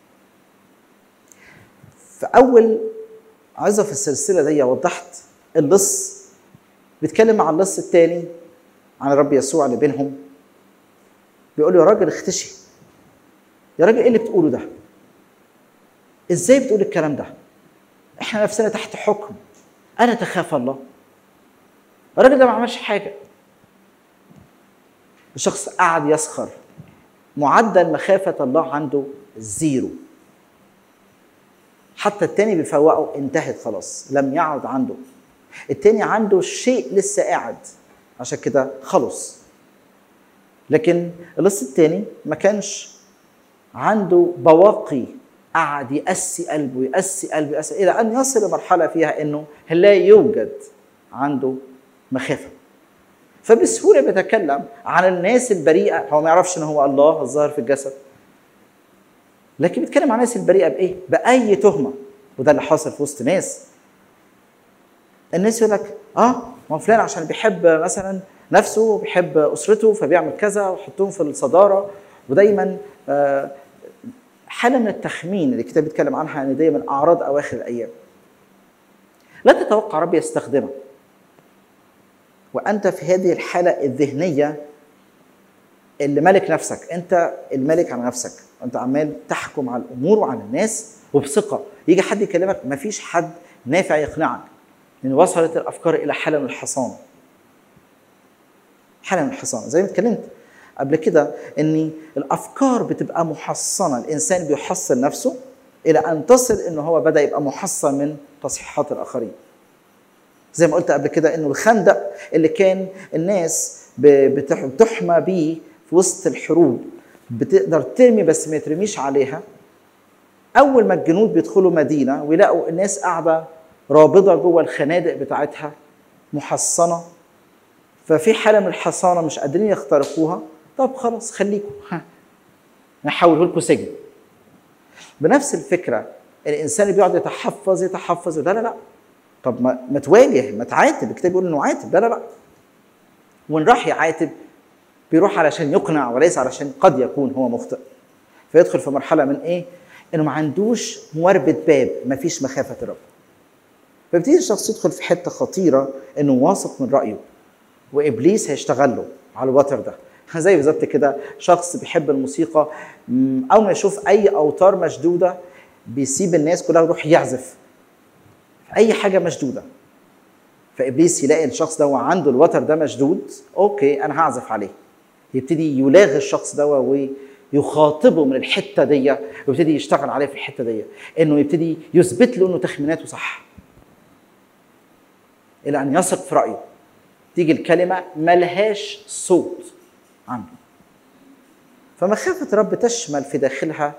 فاول عظه في السلسله دي وضحت اللص بيتكلم مع اللص الثاني عن الرب يسوع اللي بينهم بيقول له يا راجل اختشي يا راجل ايه اللي بتقوله ده ازاي بتقول الكلام ده احنا نفسنا تحت حكم انا تخاف الله الراجل ده ما عملش حاجه الشخص قعد يسخر معدل مخافة الله عنده زيرو حتى التاني بيفوقه انتهت خلاص لم يعد عنده التاني عنده شيء لسه قاعد عشان كده خلص لكن اللص التاني ما كانش عنده بواقي قعد يقسي قلبه يقسي قلبه يقسي الى ان يصل لمرحله فيها انه لا يوجد عنده مخافه فبسهوله بيتكلم عن الناس البريئه هو ما يعرفش ان هو الله الظاهر في الجسد لكن بيتكلم عن الناس البريئه بايه؟ باي تهمه وده اللي حاصل في وسط ناس الناس يقول لك اه ما هو فلان عشان بيحب مثلا نفسه وبيحب اسرته فبيعمل كذا ويحطهم في الصداره ودايما آه حاله من التخمين اللي الكتاب بيتكلم عنها ان دي من اعراض اواخر الايام لا تتوقع رب يستخدمك وانت في هذه الحاله الذهنيه اللي ملك نفسك انت الملك على نفسك انت عمال تحكم على الامور وعلى الناس وبثقه يجي حد يكلمك مفيش حد نافع يقنعك لان وصلت الافكار الى حاله من الحصان حاله من الحصان زي ما اتكلمت قبل كده ان الافكار بتبقى محصنه الانسان بيحصن نفسه الى ان تصل ان هو بدا يبقى محصن من تصحيحات الاخرين زي ما قلت قبل كده انه الخندق اللي كان الناس بتحمى بيه في وسط الحروب بتقدر ترمي بس ما ترميش عليها اول ما الجنود بيدخلوا مدينه ويلاقوا الناس قاعده رابضه جوه الخنادق بتاعتها محصنه ففي حاله من الحصانه مش قادرين يخترقوها طب خلاص خليكم ها نحوله لكم سجن بنفس الفكره الانسان اللي بيقعد يتحفظ يتحفظ لا لا لا طب ما, ما تواجه ما تعاتب الكتاب بيقول انه عاتب لا لا لا وان راح يعاتب بيروح علشان يقنع وليس علشان قد يكون هو مخطئ فيدخل في مرحله من ايه؟ انه ما عندوش مواربه باب ما فيش مخافه الرب فبيبتدي الشخص يدخل في حته خطيره انه واثق من رايه وابليس هيشتغل له على الوتر ده زي بالظبط كده شخص بيحب الموسيقى اول ما يشوف اي اوتار مشدوده بيسيب الناس كلها ويروح يعزف اي حاجه مشدوده فابليس يلاقي الشخص ده عنده الوتر ده مشدود اوكي انا هعزف عليه يبتدي يلاغي الشخص ده ويخاطبه من الحته دي ويبتدي يشتغل عليه في الحته دي انه يبتدي يثبت له انه تخميناته صح الى ان يثق في رايه تيجي الكلمه ملهاش صوت عنده فمخافه رب تشمل في داخلها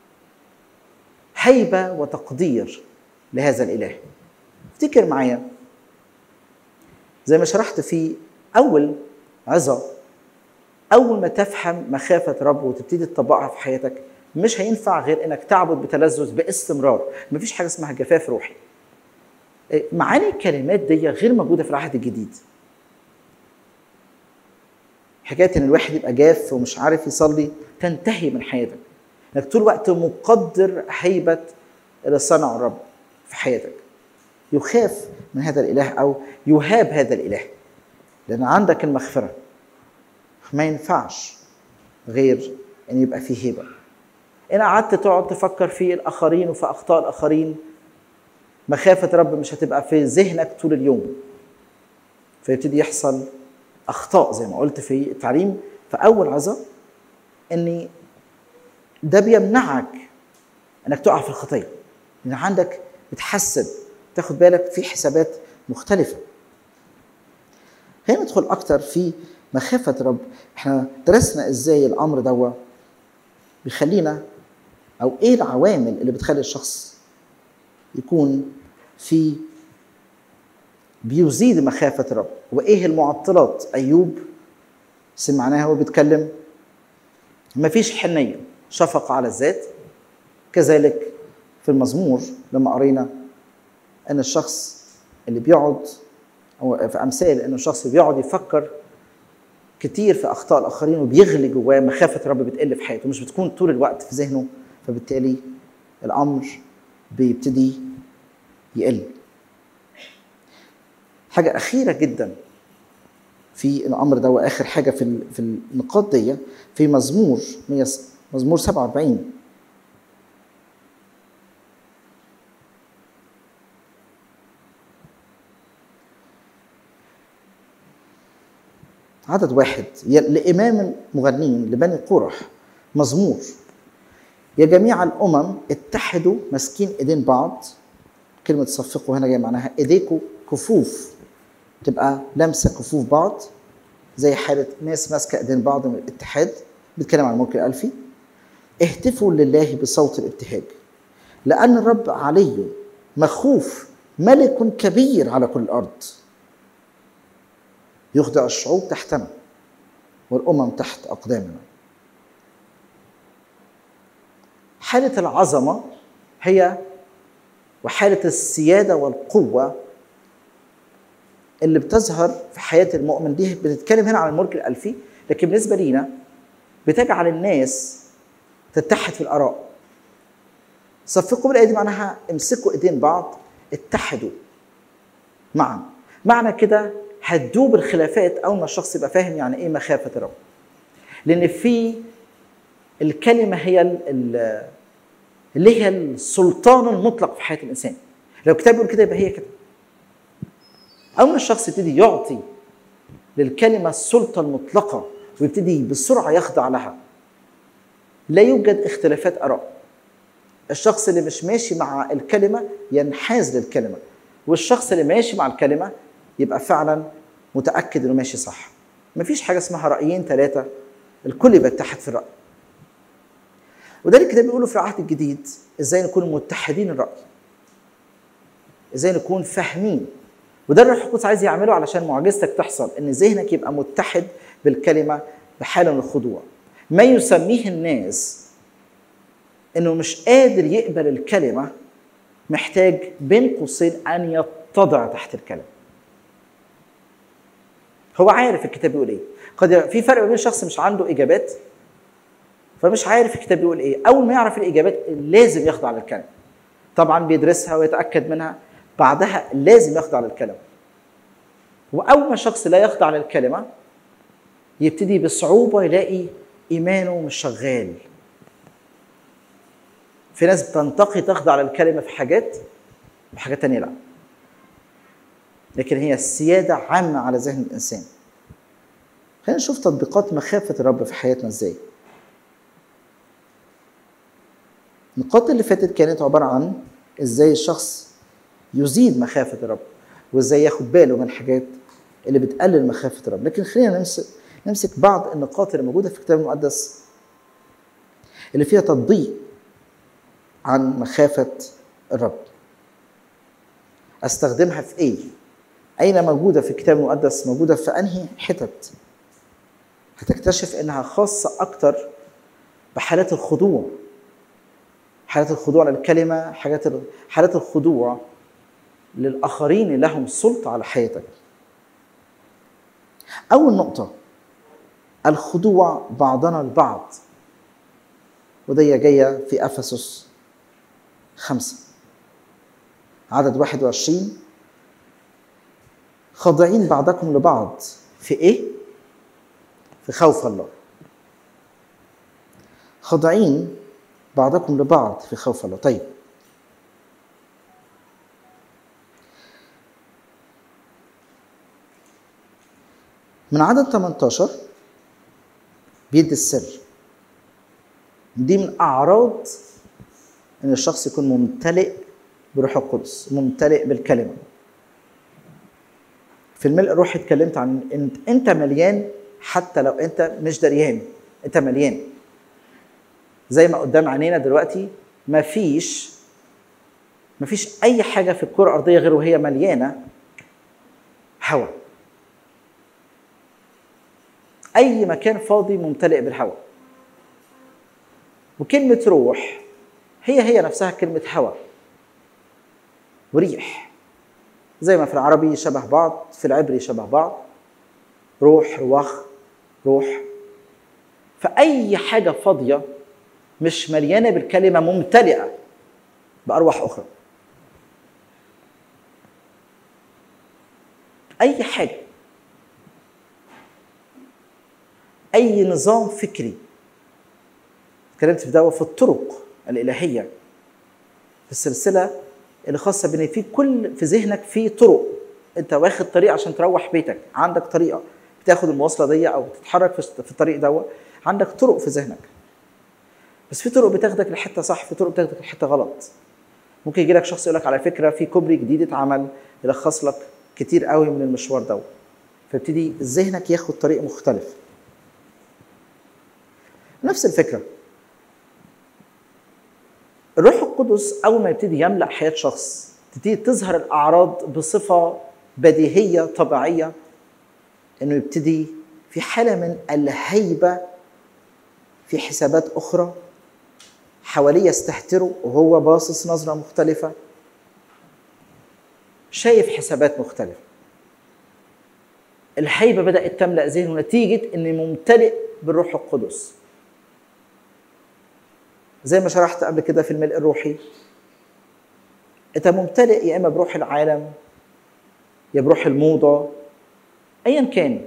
هيبه وتقدير لهذا الاله افتكر معايا زي ما شرحت في اول عظه اول ما تفهم مخافه رب وتبتدي تطبقها في حياتك مش هينفع غير انك تعبد بتلذذ باستمرار مفيش حاجه اسمها جفاف روحي معاني الكلمات دي غير موجوده في العهد الجديد حكايه ان الواحد يبقى جاف ومش عارف يصلي تنتهي من حياتك انك طول الوقت مقدر هيبه اللي صنعه الرب في حياتك يخاف من هذا الاله او يهاب هذا الاله لان عندك المغفره ما ينفعش غير ان يبقى فيه هيبه ان قعدت تقعد تفكر في الاخرين وفي اخطاء الاخرين مخافه رب مش هتبقى في ذهنك طول اليوم فيبتدي يحصل اخطاء زي ما قلت في التعليم في اول عظه ان ده بيمنعك انك تقع في الخطيه لان عندك بتحسب تاخد بالك في حسابات مختلفه هنا ندخل اكتر في مخافه رب احنا درسنا ازاي الامر دوا بيخلينا او ايه العوامل اللي بتخلي الشخص يكون في بيزيد مخافة الرب وإيه المعطلات أيوب سمعناها وهو بيتكلم مفيش حنية شفقة على الذات كذلك في المزمور لما قرينا أن الشخص اللي بيقعد أو في أمثال أن الشخص اللي بيقعد يفكر كتير في أخطاء الآخرين وبيغلي جواه مخافة الرب بتقل في حياته مش بتكون طول الوقت في ذهنه فبالتالي الأمر بيبتدي يقل حاجة أخيرة جدا في الأمر ده وآخر حاجة في ال- في النقاط دي في مزمور 100 مزمور 47 عدد واحد ي- لإمام المغنين لبني قرح مزمور يا جميع الأمم اتحدوا ماسكين إيدين بعض كلمة صفقوا هنا جاي معناها إيديكوا كفوف تبقى لامسة كفوف بعض زي حالة ناس ماسكة إيدين بعض من الاتحاد بيتكلم عن الملك الألفي اهتفوا لله بصوت الابتهاج لأن الرب علي مخوف ملك كبير على كل الأرض يخضع الشعوب تحتنا والأمم تحت أقدامنا حالة العظمة هي وحالة السيادة والقوة اللي بتظهر في حياة المؤمن دي بنتكلم هنا عن الملك الألفي لكن بالنسبة لينا بتجعل الناس تتحد في الآراء صفقوا بالأيدي معناها امسكوا ايدين بعض اتحدوا معا معنى كده هتدوب الخلافات اول ما الشخص يبقى فاهم يعني ايه مخافه الرب لان في الكلمه هي ال- ال- اللي هي السلطان المطلق في حياه الانسان لو الكتاب بيقول كده يبقى هي كده اول ما الشخص يبتدي يعطي للكلمه السلطه المطلقه ويبتدي بسرعه يخضع لها لا يوجد اختلافات اراء الشخص اللي مش ماشي مع الكلمه ينحاز للكلمه والشخص اللي ماشي مع الكلمه يبقى فعلا متاكد انه ماشي صح مفيش حاجه اسمها رايين ثلاثه الكل يبقى اتحد في الراي وده اللي الكتاب بيقوله في العهد الجديد ازاي نكون متحدين الراي ازاي نكون فاهمين وده اللي الروح القدس عايز يعمله علشان معجزتك تحصل ان ذهنك يبقى متحد بالكلمه بحاله من الخضوع ما يسميه الناس انه مش قادر يقبل الكلمه محتاج بين قوسين ان يتضع تحت الكلمه هو عارف الكتاب بيقول ايه قد يبقى في فرق بين شخص مش عنده اجابات فمش عارف الكتاب بيقول ايه اول ما يعرف الاجابات لازم يخضع للكلمه طبعا بيدرسها ويتاكد منها بعدها لازم يخضع للكلمه واول ما الشخص لا يخضع للكلمه يبتدي بصعوبه يلاقي ايمانه مش شغال في ناس بتنتقي تخضع للكلمه في حاجات وحاجات تانية لا لكن هي السياده عامه على ذهن الانسان خلينا نشوف تطبيقات مخافه الرب في حياتنا ازاي النقاط اللي فاتت كانت عباره عن ازاي الشخص يزيد مخافه الرب وازاي ياخد باله من الحاجات اللي بتقلل مخافه الرب لكن خلينا نمسك نمسك بعض النقاط اللي موجوده في الكتاب المقدس اللي فيها تطبيق عن مخافه الرب استخدمها في ايه اين موجوده في الكتاب المقدس موجوده في انهي حتت هتكتشف انها خاصه اكتر بحالات الخضوع حالات الخضوع للكلمه حاجات حالات الخضوع للاخرين اللي لهم سلطه على حياتك اول نقطه الخضوع بعضنا البعض ودي جايه في افسس خمسه عدد 21 خاضعين بعضكم لبعض في ايه؟ في خوف الله خاضعين بعضكم لبعض في خوف الله طيب من عدد 18 بيدي السر دي من اعراض ان الشخص يكون ممتلئ بروح القدس ممتلئ بالكلمه في الملء الروحي اتكلمت عن ان انت مليان حتى لو انت مش دريان انت مليان زي ما قدام عينينا دلوقتي مفيش مفيش اي حاجه في الكره الارضيه غير وهي مليانه هواء اي مكان فاضي ممتلئ بالهواء وكلمه روح هي هي نفسها كلمه هواء وريح زي ما في العربي شبه بعض في العبري شبه بعض روح رواخ روح فأي حاجة فاضية مش مليانة بالكلمة ممتلئة بأرواح أخرى أي حاجة أي نظام فكري اتكلمت في ده في الطرق الإلهية في السلسلة اللي خاصة بإن في كل في ذهنك في طرق أنت واخد طريق عشان تروح بيتك عندك طريقة بتاخد المواصلة دي أو تتحرك في في الطريق دوت عندك طرق في ذهنك بس في طرق بتاخدك لحته صح في طرق بتاخدك لحته غلط ممكن يجي لك شخص يقول لك على فكره في كوبري جديد اتعمل يلخص لك كتير قوي من المشوار ده فيبتدي ذهنك ياخد طريق مختلف نفس الفكره الروح القدس اول ما يبتدي يملا حياه شخص تبتدي تظهر الاعراض بصفه بديهيه طبيعيه انه يبتدي في حاله من الهيبه في حسابات اخرى حواليه يستهتروا وهو باصص نظره مختلفه شايف حسابات مختلفه الهيبه بدات تملا ذهنه نتيجه ان ممتلئ بالروح القدس زي ما شرحت قبل كده في الملء الروحي انت ممتلئ يا اما بروح العالم يا بروح الموضه ايا كان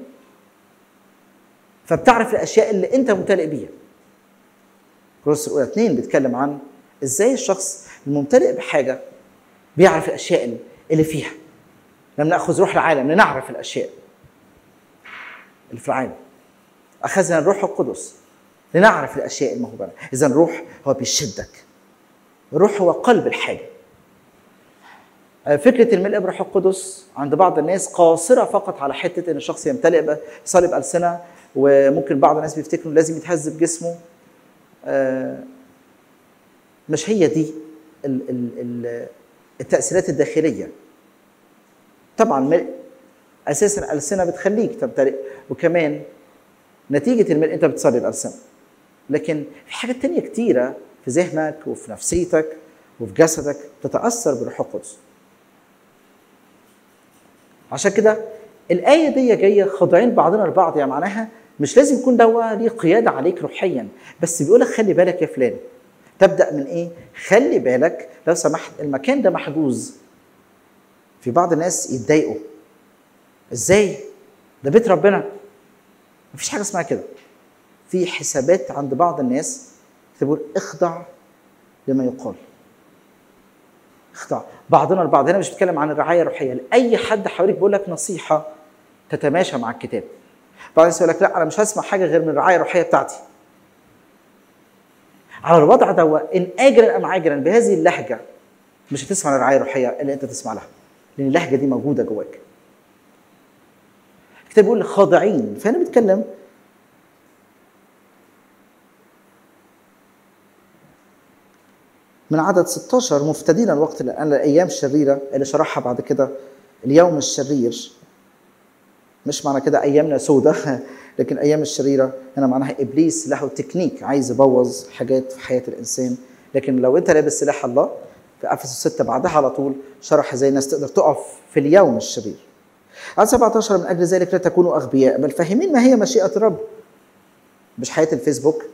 فبتعرف الاشياء اللي انت ممتلئ بيها كورنثوس الاولى اثنين بيتكلم عن ازاي الشخص الممتلئ بحاجه بيعرف الاشياء اللي فيها لم ناخذ روح العالم لنعرف الاشياء اللي في العالم اخذنا الروح القدس لنعرف الاشياء المهوبه اذا الروح هو بيشدك الروح هو قلب الحاجه فكره الملء بروح القدس عند بعض الناس قاصره فقط على حته ان الشخص يمتلئ صلب السنه وممكن بعض الناس بيفتكروا لازم يتهذب جسمه مش هي دي التاثيرات الداخليه طبعا اساسا الالسنه بتخليك تمتلئ وكمان نتيجه الملء انت بتصلي الالسنه لكن في حاجات تانية كتيرة في ذهنك وفي نفسيتك وفي جسدك تتأثر بروح القدس عشان كده الآية دي جاية خاضعين بعضنا البعض يعني معناها مش لازم يكون دوا ليه قيادة عليك روحيا بس بيقولك خلي بالك يا فلان تبدأ من إيه؟ خلي بالك لو سمحت المكان ده محجوز في بعض الناس يتضايقوا ازاي؟ ده بيت ربنا مفيش حاجة اسمها كده في حسابات عند بعض الناس تقول اخضع لما يقال اخضع بعضنا البعض هنا مش بتكلم عن الرعايه الروحيه لاي حد حواليك بيقول لك نصيحه تتماشى مع الكتاب بعض الناس يقول لك لا انا مش هسمع حاجه غير من الرعايه الروحيه بتاعتي على الوضع ده ان اجرا ام عاجلا بهذه اللهجه مش هتسمع الرعايه الروحيه اللي انت تسمع لها لان اللهجه دي موجوده جواك الكتاب بيقول خاضعين فهنا بيتكلم من عدد 16 مفتدين الوقت الان الايام الشريره اللي شرحها بعد كده اليوم الشرير مش معنى كده ايامنا سودة لكن ايام الشريره هنا معناها ابليس له تكنيك عايز يبوظ حاجات في حياه الانسان لكن لو انت لابس سلاح الله في افسس 6 بعدها على طول شرح ازاي الناس تقدر تقف في اليوم الشرير عدد 17 من اجل ذلك لا تكونوا اغبياء بل فاهمين ما هي مشيئه الرب مش حياه الفيسبوك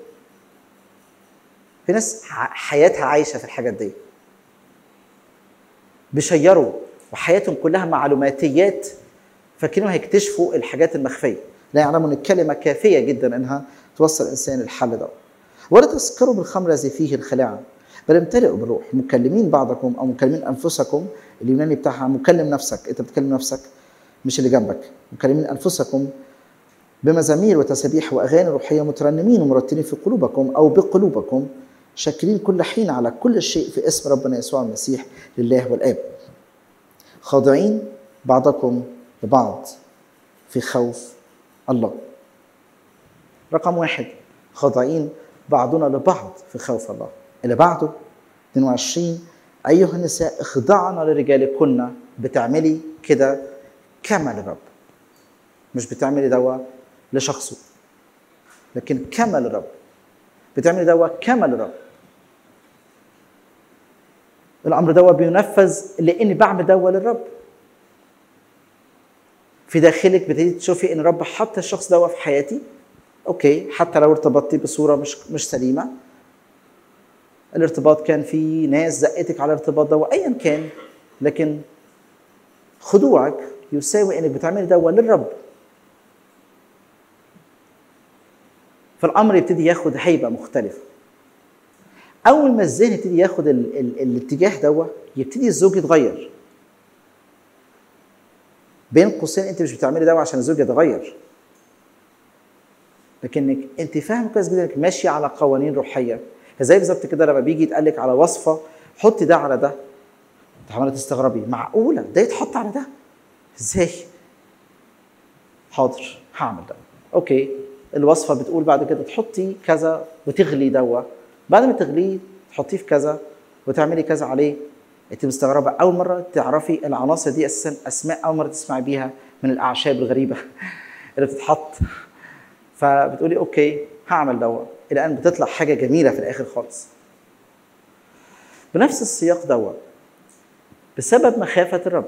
في ناس حياتها عايشه في الحاجات دي بيشيروا وحياتهم كلها معلوماتيات فاكرين هيكتشفوا الحاجات المخفيه لا يعلموا ان الكلمه كافيه جدا انها توصل الانسان للحل ده ولا تسكروا بالخمر الذي فيه الخلاعة بل امتلئوا بالروح مكلمين بعضكم او مكلمين انفسكم اليوناني بتاعها مكلم نفسك انت بتكلم نفسك مش اللي جنبك مكلمين انفسكم بمزامير وتسابيح واغاني روحيه مترنمين ومرتلين في قلوبكم او بقلوبكم شاكرين كل حين على كل شيء في اسم ربنا يسوع المسيح لله والاب خاضعين بعضكم لبعض في خوف الله رقم واحد خاضعين بعضنا لبعض في خوف الله اللي بعده 22 أيها النساء اخضعنا لرجالكن بتعملي كده كما للرب مش بتعملي دوا لشخصه لكن كما للرب بتعملي دوا كما للرب الامر دوا بينفذ لاني بعمل دوا للرب في داخلك بتبتدي تشوفي ان الرب حط الشخص دوا في حياتي اوكي حتى لو ارتبطتي بصوره مش مش سليمه الارتباط كان في ناس زقتك على الارتباط ده وايا كان لكن خضوعك يساوي انك بتعملي ده للرب فالامر يبتدي ياخد هيبه مختلفه اول ما الذهن يبتدي ياخد ال ال الاتجاه ده يبتدي الزوج يتغير بين قوسين انت مش بتعملي ده عشان الزوج يتغير لكنك انت فاهم كويس جدا انك ماشيه على قوانين روحيه زي بالظبط كده لما بيجي يتقال لك على وصفه حطي ده على ده انت عماله تستغربي معقوله ده يتحط على ده ازاي حاضر هعمل ده اوكي الوصفه بتقول بعد كده تحطي كذا وتغلي دوا بعد ما تغليه تحطيه في كذا وتعملي كذا عليه انت مستغربه اول مره تعرفي العناصر دي اساسا اسماء اول مره تسمعي بيها من الاعشاب الغريبه اللي بتتحط فبتقولي اوكي هعمل دوا الى ان بتطلع حاجه جميله في الاخر خالص بنفس السياق دوا بسبب مخافه الرب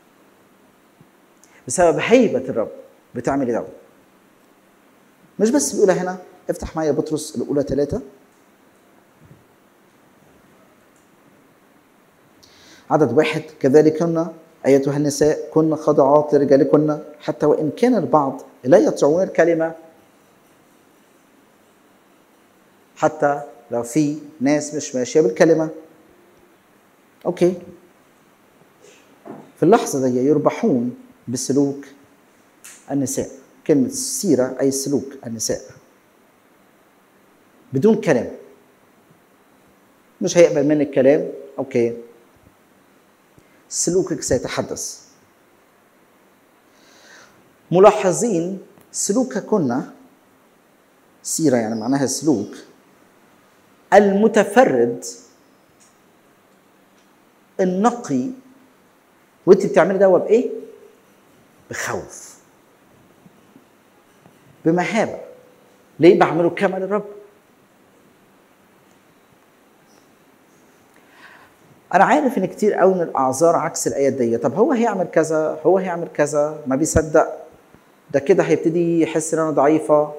بسبب هيبه الرب بتعملي دوا مش بس بيقولها هنا افتح معايا بطرس الاولى ثلاثه عدد واحد كذلكن أيتها النساء كن خاضعات لرجالكن حتى وإن كان البعض لا يطيعون الكلمة حتى لو في ناس مش ماشية بالكلمة أوكي في اللحظة دي يربحون بسلوك النساء كلمة السيرة أي سلوك النساء بدون كلام مش هيقبل منك كلام أوكي سلوكك سيتحدث ملاحظين سلوككن سيرة يعني معناها سلوك المتفرد النقي وانت بتعملي ده بايه؟ بخوف بمهابة ليه بعمله كما للرب؟ انا عارف ان كتير قوي من الاعذار عكس الايات دي طب هو هيعمل كذا هو هيعمل كذا ما بيصدق ده كده هيبتدي يحس ان انا ضعيفه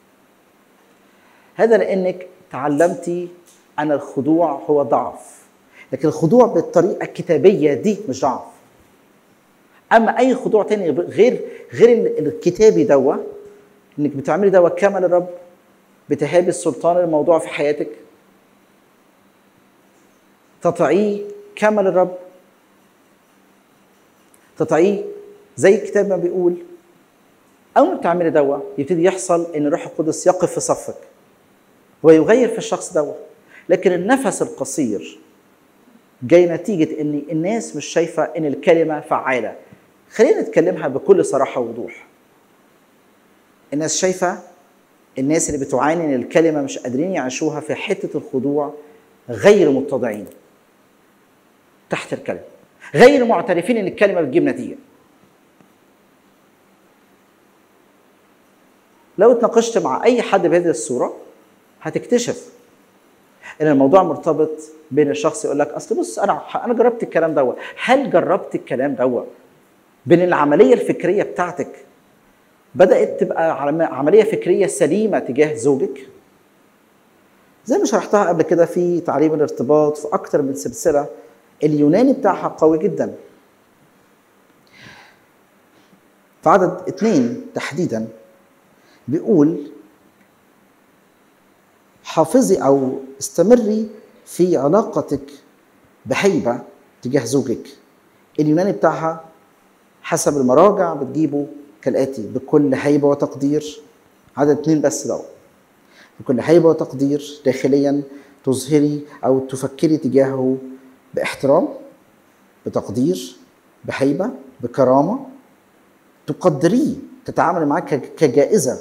هذا لانك تعلمتي ان الخضوع هو ضعف لكن الخضوع بالطريقه الكتابيه دي مش ضعف اما اي خضوع تاني غير غير الكتابي دوا انك بتعملي دوا كما للرب بتهابي السلطان الموضوع في حياتك تطعيه كما للرب تطعيه زي الكتاب ما بيقول اول ما بتعملي دوا يبتدي يحصل ان الروح القدس يقف في صفك ويغير في الشخص دوا لكن النفس القصير جاي نتيجة ان الناس مش شايفة ان الكلمة فعالة خلينا نتكلمها بكل صراحة ووضوح الناس شايفة الناس اللي بتعاني ان الكلمة مش قادرين يعيشوها في حتة الخضوع غير متضعين تحت الكلمة غير معترفين ان الكلمة بتجيب نتيجة لو اتناقشت مع اي حد بهذه الصورة هتكتشف ان الموضوع مرتبط بين الشخص يقول لك اصل بص انا انا جربت الكلام دوت هل جربت الكلام دوت بين العمليه الفكريه بتاعتك بدات تبقى عمليه فكريه سليمه تجاه زوجك زي ما شرحتها قبل كده في تعليم الارتباط في اكتر من سلسله اليوناني بتاعها قوي جدا في عدد اثنين تحديدا بيقول حافظي او استمري في علاقتك بهيبه تجاه زوجك اليوناني بتاعها حسب المراجع بتجيبه كالاتي بكل هيبه وتقدير عدد اتنين بس ده بكل هيبه وتقدير داخليا تظهري او تفكري تجاهه باحترام بتقدير بهيبه بكرامه تقدريه تتعامل معاه ك- كجائزه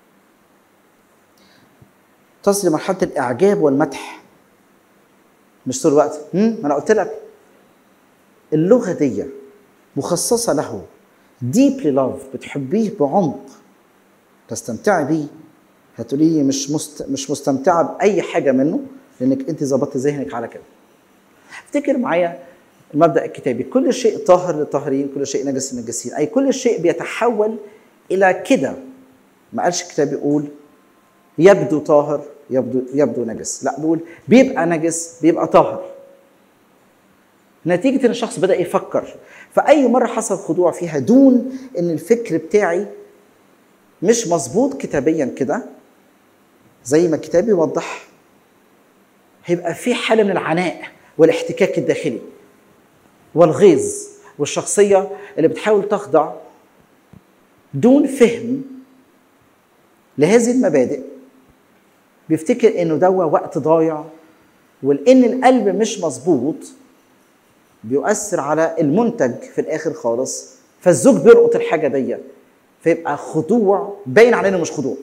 تصل لمرحله الاعجاب والمدح مش طول الوقت هم؟ ما انا قلت لك اللغه دي مخصصه له ديبلي لاف بتحبيه بعمق تستمتعي بيه هتقولي لي مش مست... مش مستمتعه باي حاجه منه لانك انت ظبطت ذهنك على كده افتكر معايا المبدا الكتابي كل شيء طاهر للطاهرين كل شيء نجس للنجسين اي كل شيء بيتحول الى كده ما قالش الكتاب يقول يبدو طاهر يبدو يبدو نجس لا بيقول بيبقى نجس بيبقى طاهر نتيجة ان الشخص بدأ يفكر فأي مرة حصل خضوع فيها دون ان الفكر بتاعي مش مظبوط كتابيا كده زي ما الكتاب يوضح هيبقى في حالة من العناء والاحتكاك الداخلي والغيظ والشخصية اللي بتحاول تخضع دون فهم لهذه المبادئ بيفتكر انه دوا وقت ضايع ولان القلب مش مظبوط بيؤثر على المنتج في الاخر خالص فالزوج بيلقط الحاجه دي فيبقى خضوع باين عليه انه مش خضوع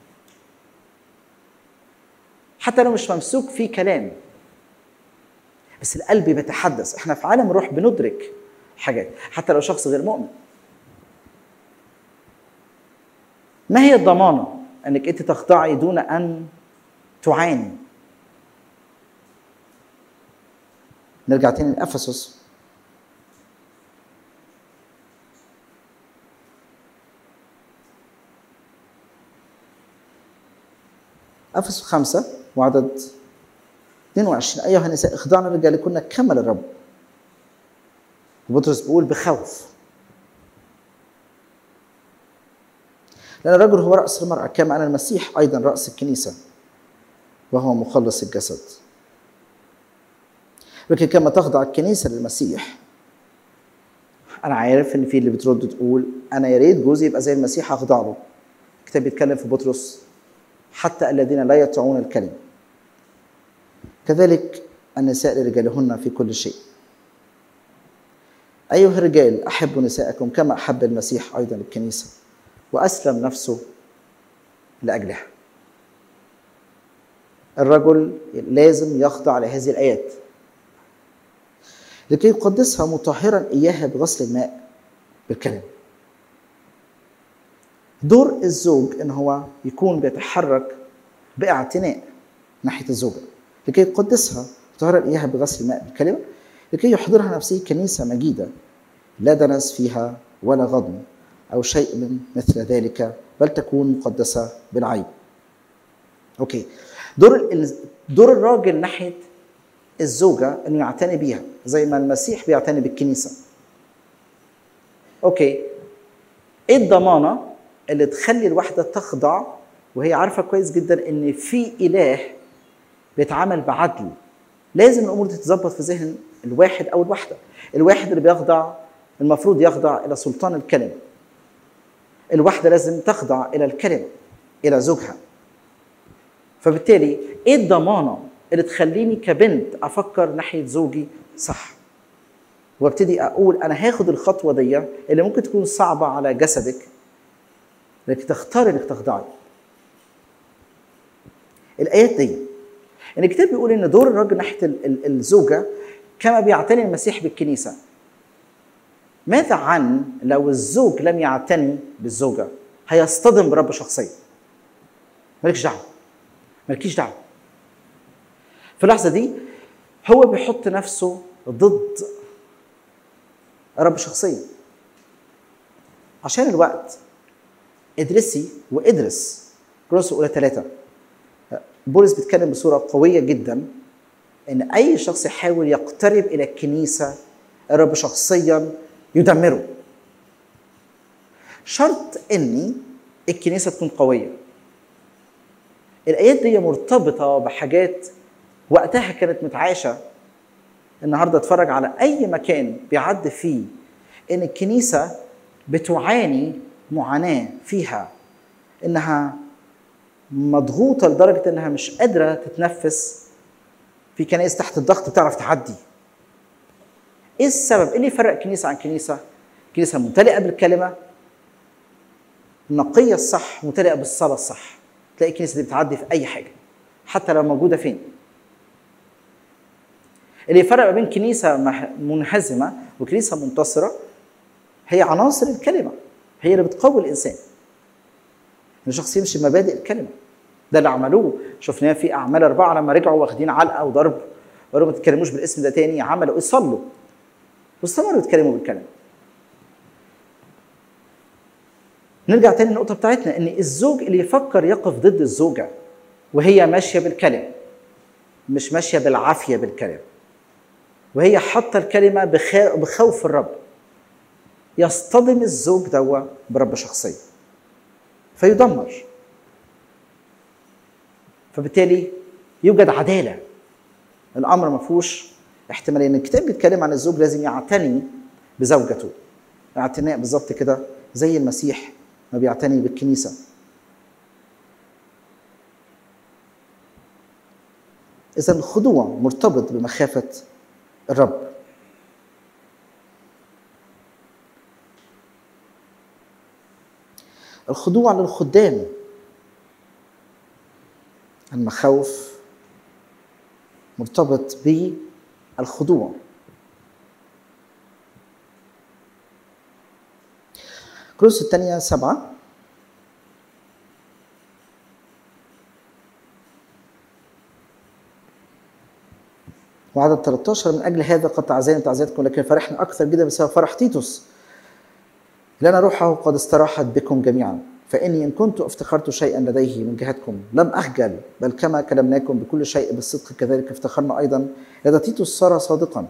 حتى لو مش ممسوك فيه كلام بس القلب بيتحدث احنا في عالم الروح بندرك حاجات حتى لو شخص غير مؤمن ما هي الضمانه انك انت تخضعي دون ان تعاني نرجع تاني لافسس افسس خمسة وعدد 22 ايها النساء اخضعنا لرجالكن كما للرب وبطرس بيقول بخوف لأن الرجل هو رأس المرأة كما أن المسيح أيضا رأس الكنيسة وهو مخلص الجسد لكن كما تخضع الكنيسة للمسيح أنا عارف إن في اللي بترد تقول أنا يا ريت جوزي يبقى زي المسيح أخضع له الكتاب بيتكلم في بطرس حتى الذين لا يطيعون الكلمة كذلك النساء لرجالهن في كل شيء أيها الرجال أحبوا نساءكم كما أحب المسيح أيضا الكنيسة وأسلم نفسه لأجلها الرجل لازم يخضع لهذه الآيات لكي يقدسها مطهرا إياها بغسل الماء بالكلام دور الزوج ان هو يكون بيتحرك باعتناء ناحيه الزوجه لكي يقدسها مطهرا اياها بغسل الماء بالكلمه لكي يحضرها نفسه كنيسه مجيده لا دنس فيها ولا غضن او شيء من مثل ذلك بل تكون مقدسه بالعيب. اوكي دور ال- دور الراجل ناحيه الزوجه انه يعتني بيها زي ما المسيح بيعتني بالكنيسه. اوكي ايه الضمانه اللي تخلي الواحده تخضع وهي عارفه كويس جدا ان في اله بيتعامل بعدل لازم الامور دي تتظبط في ذهن الواحد او الواحده الواحد اللي بيخضع المفروض يخضع الى سلطان الكلمه الواحده لازم تخضع الى الكلمه الى زوجها فبالتالي ايه الضمانه اللي تخليني كبنت افكر ناحيه زوجي صح وابتدي اقول انا هاخد الخطوه دي اللي ممكن تكون صعبه على جسدك لكن تختار انك تخضعي الايات دي ان الكتاب بيقول ان دور الرجل ناحيه ال- ال- الزوجه كما بيعتني المسيح بالكنيسه ماذا عن لو الزوج لم يعتني بالزوجه هيصطدم برب شخصيا مالكش دعوه مالكيش دعوه في اللحظه دي هو بيحط نفسه ضد رب شخصيا عشان الوقت ادرسي وادرس كورنثوس اولى ثلاثه بولس بيتكلم بصوره قويه جدا ان اي شخص يحاول يقترب الى الكنيسه الرب شخصيا يدمره شرط اني الكنيسه تكون قويه الايات دي مرتبطه بحاجات وقتها كانت متعاشه النهارده اتفرج على اي مكان بيعدي فيه ان الكنيسه بتعاني معاناه فيها انها مضغوطه لدرجه انها مش قادره تتنفس في كنائس تحت الضغط بتعرف تعدي ايه السبب ايه اللي يفرق كنيسه عن كنيسه كنيسه ممتلئه بالكلمه النقيه الصح ممتلئه بالصلاه الصح تلاقي الكنيسه دي بتعدي في اي حاجه حتى لو موجوده فين اللي يفرق ما بين كنيسه مح- منهزمه وكنيسه منتصره هي عناصر الكلمه هي اللي بتقوي الانسان ان الشخص يمشي بمبادئ الكلمه ده اللي عملوه شفناه في اعمال اربعه لما رجعوا واخدين علقه وضرب وقالوا ما تتكلموش بالاسم ده تاني عملوا ايه صلوا واستمروا يتكلموا بالكلمه نرجع تاني للنقطة بتاعتنا إن الزوج اللي يفكر يقف ضد الزوجة وهي ماشية بالكلمة مش ماشية بالعافية بالكلمة وهي حاطة الكلمة بخا- بخوف الرب يصطدم الزوج دوا برب شخصيا فيدمر فبالتالي يوجد عدالة الأمر ما فيهوش احتمالية إن الكتاب بيتكلم عن الزوج لازم يعتني بزوجته اعتناء بالظبط كده زي المسيح ما بيعتني بالكنيسة إذا الخضوع مرتبط بمخافة الرب الخضوع للخدام المخاوف مرتبط بالخضوع كروس الثانية سبعة وعدد 13 من أجل هذا قد تعزينا تعزيتكم لكن فرحنا أكثر جدا بسبب فرح تيتوس لأن روحه قد استراحت بكم جميعا فإني إن كنت افتخرت شيئا لديه من جهتكم لم أخجل بل كما كلمناكم بكل شيء بالصدق كذلك افتخرنا أيضا لدى تيتوس صار صادقا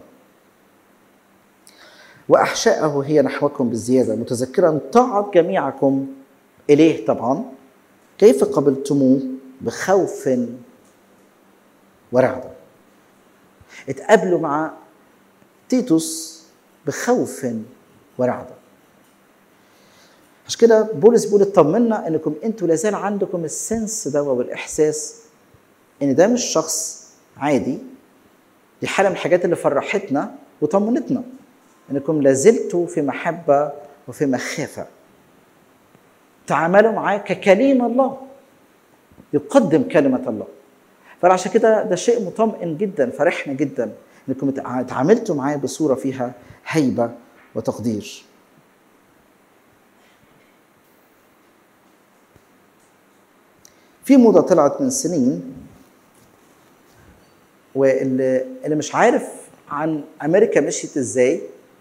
وأحشاءه هي نحوكم بالزيادة متذكرا طاعة جميعكم إليه طبعا كيف قبلتموه بخوف ورعدة اتقابلوا مع تيتوس بخوف ورعدة عشان كده بولس بيقول اطمنا انكم انتوا لازال عندكم السنس ده والاحساس ان ده مش شخص عادي دي حاله من الحاجات اللي فرحتنا وطمنتنا انكم لازلتوا في محبه وفي مخافه تعاملوا معاه ككليم الله يقدم كلمه الله فعشان كده ده شيء مطمئن جدا فرحنا جدا انكم اتعاملتوا معاه بصوره فيها هيبه وتقدير في موضه طلعت من سنين واللي اللي مش عارف عن امريكا مشيت ازاي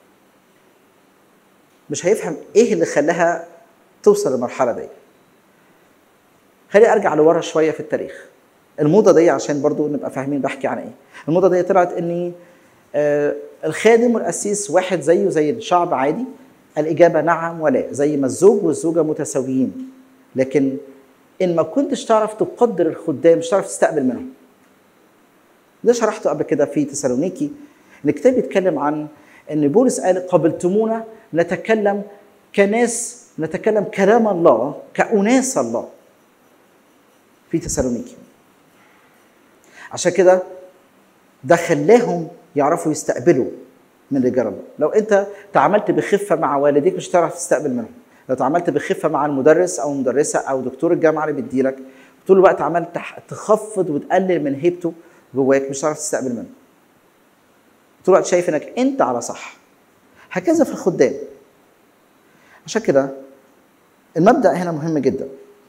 مش هيفهم ايه اللي خلاها توصل للمرحله دي خليني ارجع لورا شويه في التاريخ الموضه دي عشان برضو نبقى فاهمين بحكي عن ايه الموضه دي طلعت اني آه الخادم والقسيس واحد زيه زي الشعب عادي الاجابه نعم ولا زي ما الزوج والزوجه متساويين لكن ان ما كنتش تعرف تقدر الخدام مش تعرف تستقبل منهم ده شرحته قبل كده في تسالونيكي ان الكتاب بيتكلم عن ان بولس قال قبلتمونا نتكلم كناس نتكلم كلام الله كأناس الله في تسالونيكي عشان كده ده خلاهم يعرفوا يستقبلوا من رجال الله لو انت تعاملت بخفه مع والديك مش هتعرف تستقبل منهم لو تعاملت بخفه مع المدرس او المدرسه او دكتور الجامعه اللي بيديلك طول الوقت عمال تخفض وتقلل من هيبته جواك مش هتعرف تستقبل منه طول الوقت شايف انك انت على صح هكذا في الخدام عشان كده المبدا هنا مهم جدا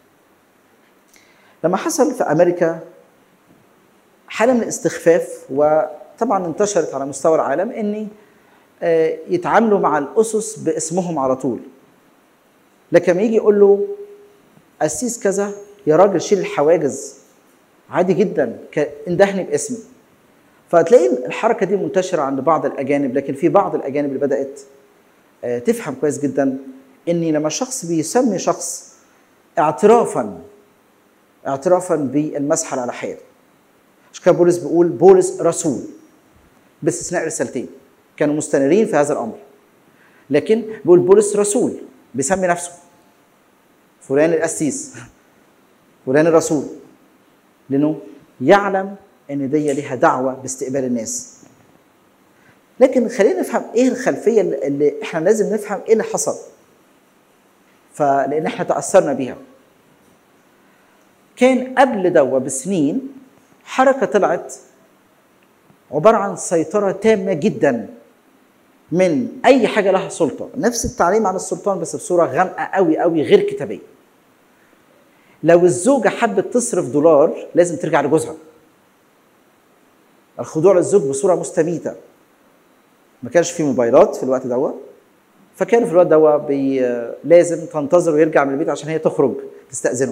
لما حصل في امريكا حاله من الاستخفاف وطبعا انتشرت على مستوى العالم ان يتعاملوا مع الاسس باسمهم على طول لكن لما يجي يقول له قسيس كذا يا راجل شيل الحواجز عادي جدا اندهني باسمي فتلاقي الحركه دي منتشره عند بعض الاجانب لكن في بعض الاجانب اللي بدات تفهم كويس جدا ان لما شخص بيسمي شخص اعترافا اعترافا بالمسحه على حياته عشان كده بولس بيقول بولس رسول باستثناء رسالتين كانوا مستنيرين في هذا الامر لكن بيقول بولس رسول بيسمي نفسه فلان القسيس فلان الرسول لانه يعلم ان دي ليها دعوه باستقبال الناس لكن خلينا نفهم ايه الخلفيه اللي- اللي احنا لازم نفهم ايه اللي حصل فلان احنا تاثرنا بيها كان قبل دوا بسنين حركه طلعت عباره عن سيطره تامه جدا من اي حاجه لها سلطه نفس التعليم عن السلطان بس بصوره غامقه قوي قوي غير كتابيه لو الزوجه حبت تصرف دولار لازم ترجع لجوزها الخضوع للزوج بصوره مستميته ما كانش في موبايلات في الوقت دوا فكانوا في الوقت دوا بي... لازم تنتظر ويرجع من البيت عشان هي تخرج تستأذنه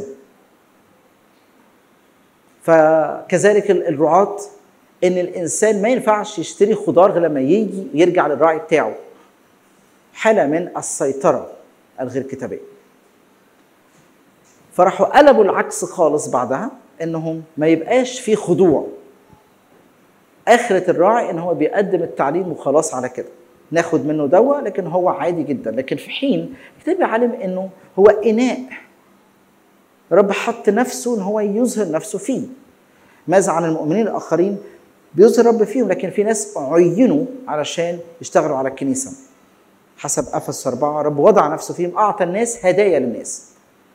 فكذلك ال- الرعاة ان الانسان ما ينفعش يشتري خضار غير لما يجي يرجع للراعي بتاعه حاله من السيطره الغير كتابيه فراحوا قلبوا العكس خالص بعدها انهم ما يبقاش في خضوع اخره الراعي ان هو بيقدم التعليم وخلاص على كده ناخد منه دواء لكن هو عادي جدا لكن في حين الكتاب يعلم انه هو اناء رب حط نفسه ان هو يظهر نفسه فيه ماذا عن المؤمنين الاخرين بيظهر رب فيهم لكن في ناس عينوا علشان يشتغلوا على الكنيسه حسب افس أربعة رب وضع نفسه فيهم اعطى الناس هدايا للناس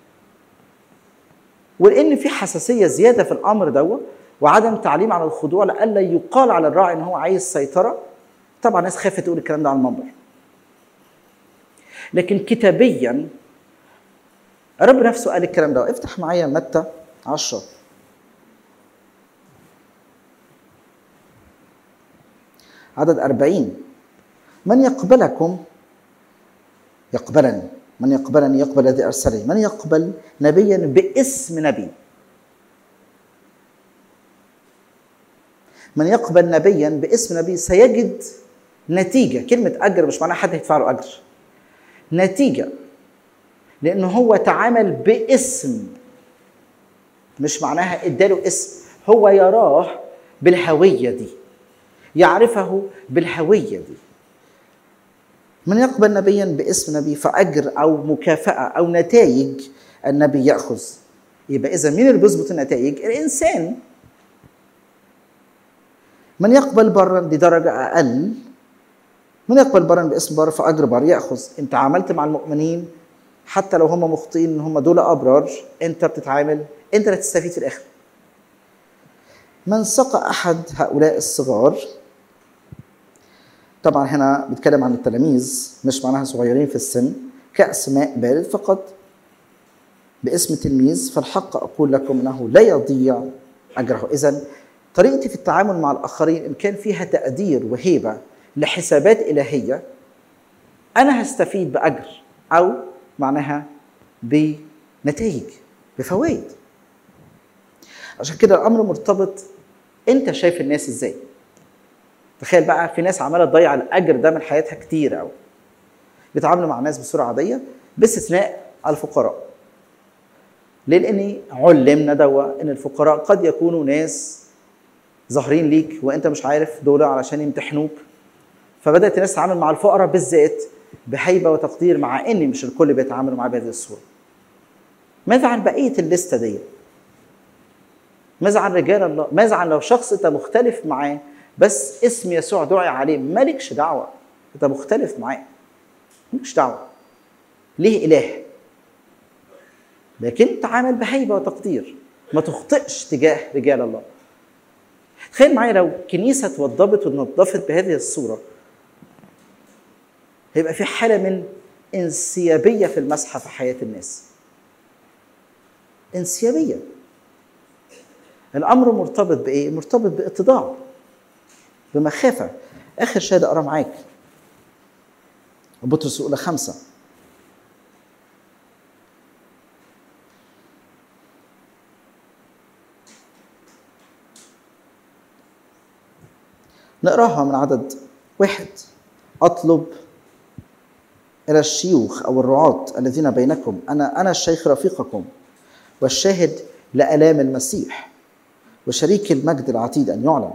ولان في حساسيه زياده في الامر دوت وعدم تعليم عن الخضوع لئلا يقال على الراعي ان هو عايز سيطره طبعا الناس خافت تقول الكلام ده على المنبر لكن كتابيا الرب نفسه قال الكلام ده افتح معايا متى 10 عدد أربعين من يقبلكم يقبلني من يقبلني يقبل الذي أرسلني من يقبل نبيا باسم نبي من يقبل نبيا باسم نبي سيجد نتيجة كلمة أجر مش معناها حد هيدفع له أجر نتيجة لأنه هو تعامل باسم مش معناها اداله اسم هو يراه بالهوية دي يعرفه بالهوية دي من يقبل نبيا باسم نبي فأجر أو مكافأة أو نتائج النبي يأخذ يبقى إذا مين اللي بيظبط النتائج؟ الإنسان من يقبل برا لدرجة أقل من يقبل برا باسم بر فأجر بر يأخذ أنت عملت مع المؤمنين حتى لو هم مخطئين ان هم دول ابرار انت بتتعامل انت اللي هتستفيد في الاخر من سقى احد هؤلاء الصغار طبعا هنا بيتكلم عن التلاميذ مش معناها صغيرين في السن كأس ماء بارد فقط باسم تلميذ فالحق أقول لكم أنه لا يضيع أجره إذا طريقتي في التعامل مع الآخرين إن كان فيها تقدير وهيبة لحسابات إلهية أنا هستفيد بأجر أو معناها بنتائج بفوائد عشان كده الأمر مرتبط أنت شايف الناس إزاي تخيل بقى في ناس عماله تضيع الاجر ده من حياتها كتير قوي بيتعاملوا مع الناس بصوره عاديه باستثناء الفقراء ليه لاني علمنا دوا ان الفقراء قد يكونوا ناس ظاهرين ليك وانت مش عارف دول علشان يمتحنوك فبدات الناس تتعامل مع الفقراء بالذات بهيبه وتقدير مع ان مش الكل بيتعاملوا معاه بهذه الصوره ماذا عن بقيه الليسته دي ماذا عن رجال الله ماذا عن لو شخص انت مختلف معاه بس اسم يسوع دعي عليه مالكش دعوه انت مختلف معاه مالكش دعوه ليه اله لكن تعامل بهيبه وتقدير ما تخطئش تجاه رجال الله تخيل معايا لو كنيسه توضبت ونظفت بهذه الصوره هيبقى في حاله من انسيابيه في المسحه في حياه الناس انسيابيه الامر مرتبط بايه مرتبط باتضاع بمخافه اخر شهاده اقرا معاك بطرس الاولى خمسه نقراها من عدد واحد اطلب الى الشيوخ او الرعاة الذين بينكم انا انا الشيخ رفيقكم والشاهد لآلام المسيح وشريك المجد العتيد أن يعلن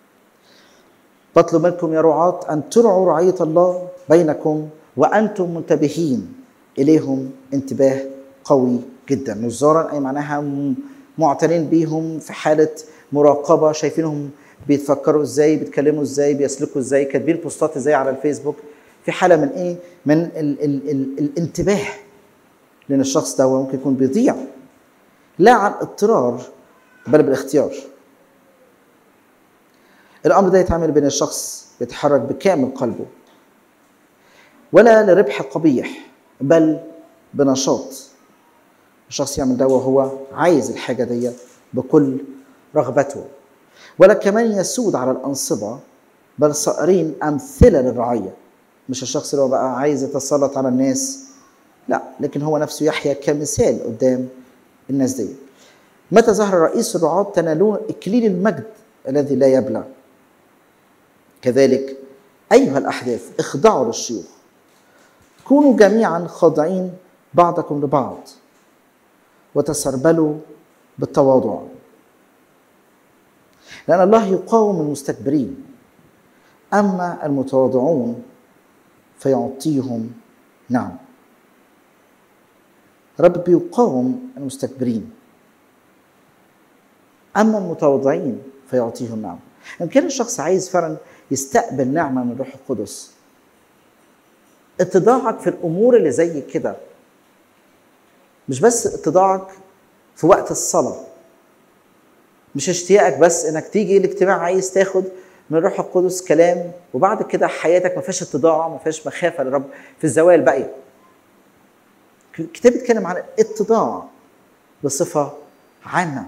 بطلب منكم يا رعاة أن ترعوا رعية الله بينكم وأنتم منتبهين إليهم انتباه قوي جدا نظارا أي معناها م- معتنين بيهم في حالة مراقبة شايفينهم بيتفكروا ازاي بيتكلموا ازاي بيسلكوا ازاي كاتبين بوستات ازاي على الفيسبوك في حالة من ايه من ال ال ال الانتباه لأن الشخص ده ممكن يكون بيضيع لا عن اضطرار بل بالاختيار الامر ده يتعمل بين الشخص بيتحرك بكامل قلبه ولا لربح قبيح بل بنشاط الشخص يعمل ده وهو عايز الحاجة دي بكل رغبته ولا كمان يسود على الأنصبة بل صائرين أمثلة للرعية مش الشخص اللي هو بقى عايز يتسلط على الناس لا لكن هو نفسه يحيا كمثال قدام الناس دي متى ظهر رئيس الرعاة تنالون إكليل المجد الذي لا يبلى كذلك أيها الأحداث اخضعوا للشيوخ كونوا جميعا خاضعين بعضكم لبعض وتسربلوا بالتواضع لأن الله يقاوم المستكبرين أما المتواضعون فيعطيهم نعم رب بيقاوم المستكبرين أما المتواضعين فيعطيهم نعم إن كان الشخص عايز فعلا يستقبل نعمة من الروح القدس اتضاعك في الأمور اللي زي كده مش بس اتضاعك في وقت الصلاة مش اشتياقك بس انك تيجي الاجتماع عايز تاخد من الروح القدس كلام وبعد كده حياتك ما فيهاش اتضاع ما فيهاش مخافة للرب في الزوايا الباقية الكتاب بيتكلم عن الاتضاع بصفة عامة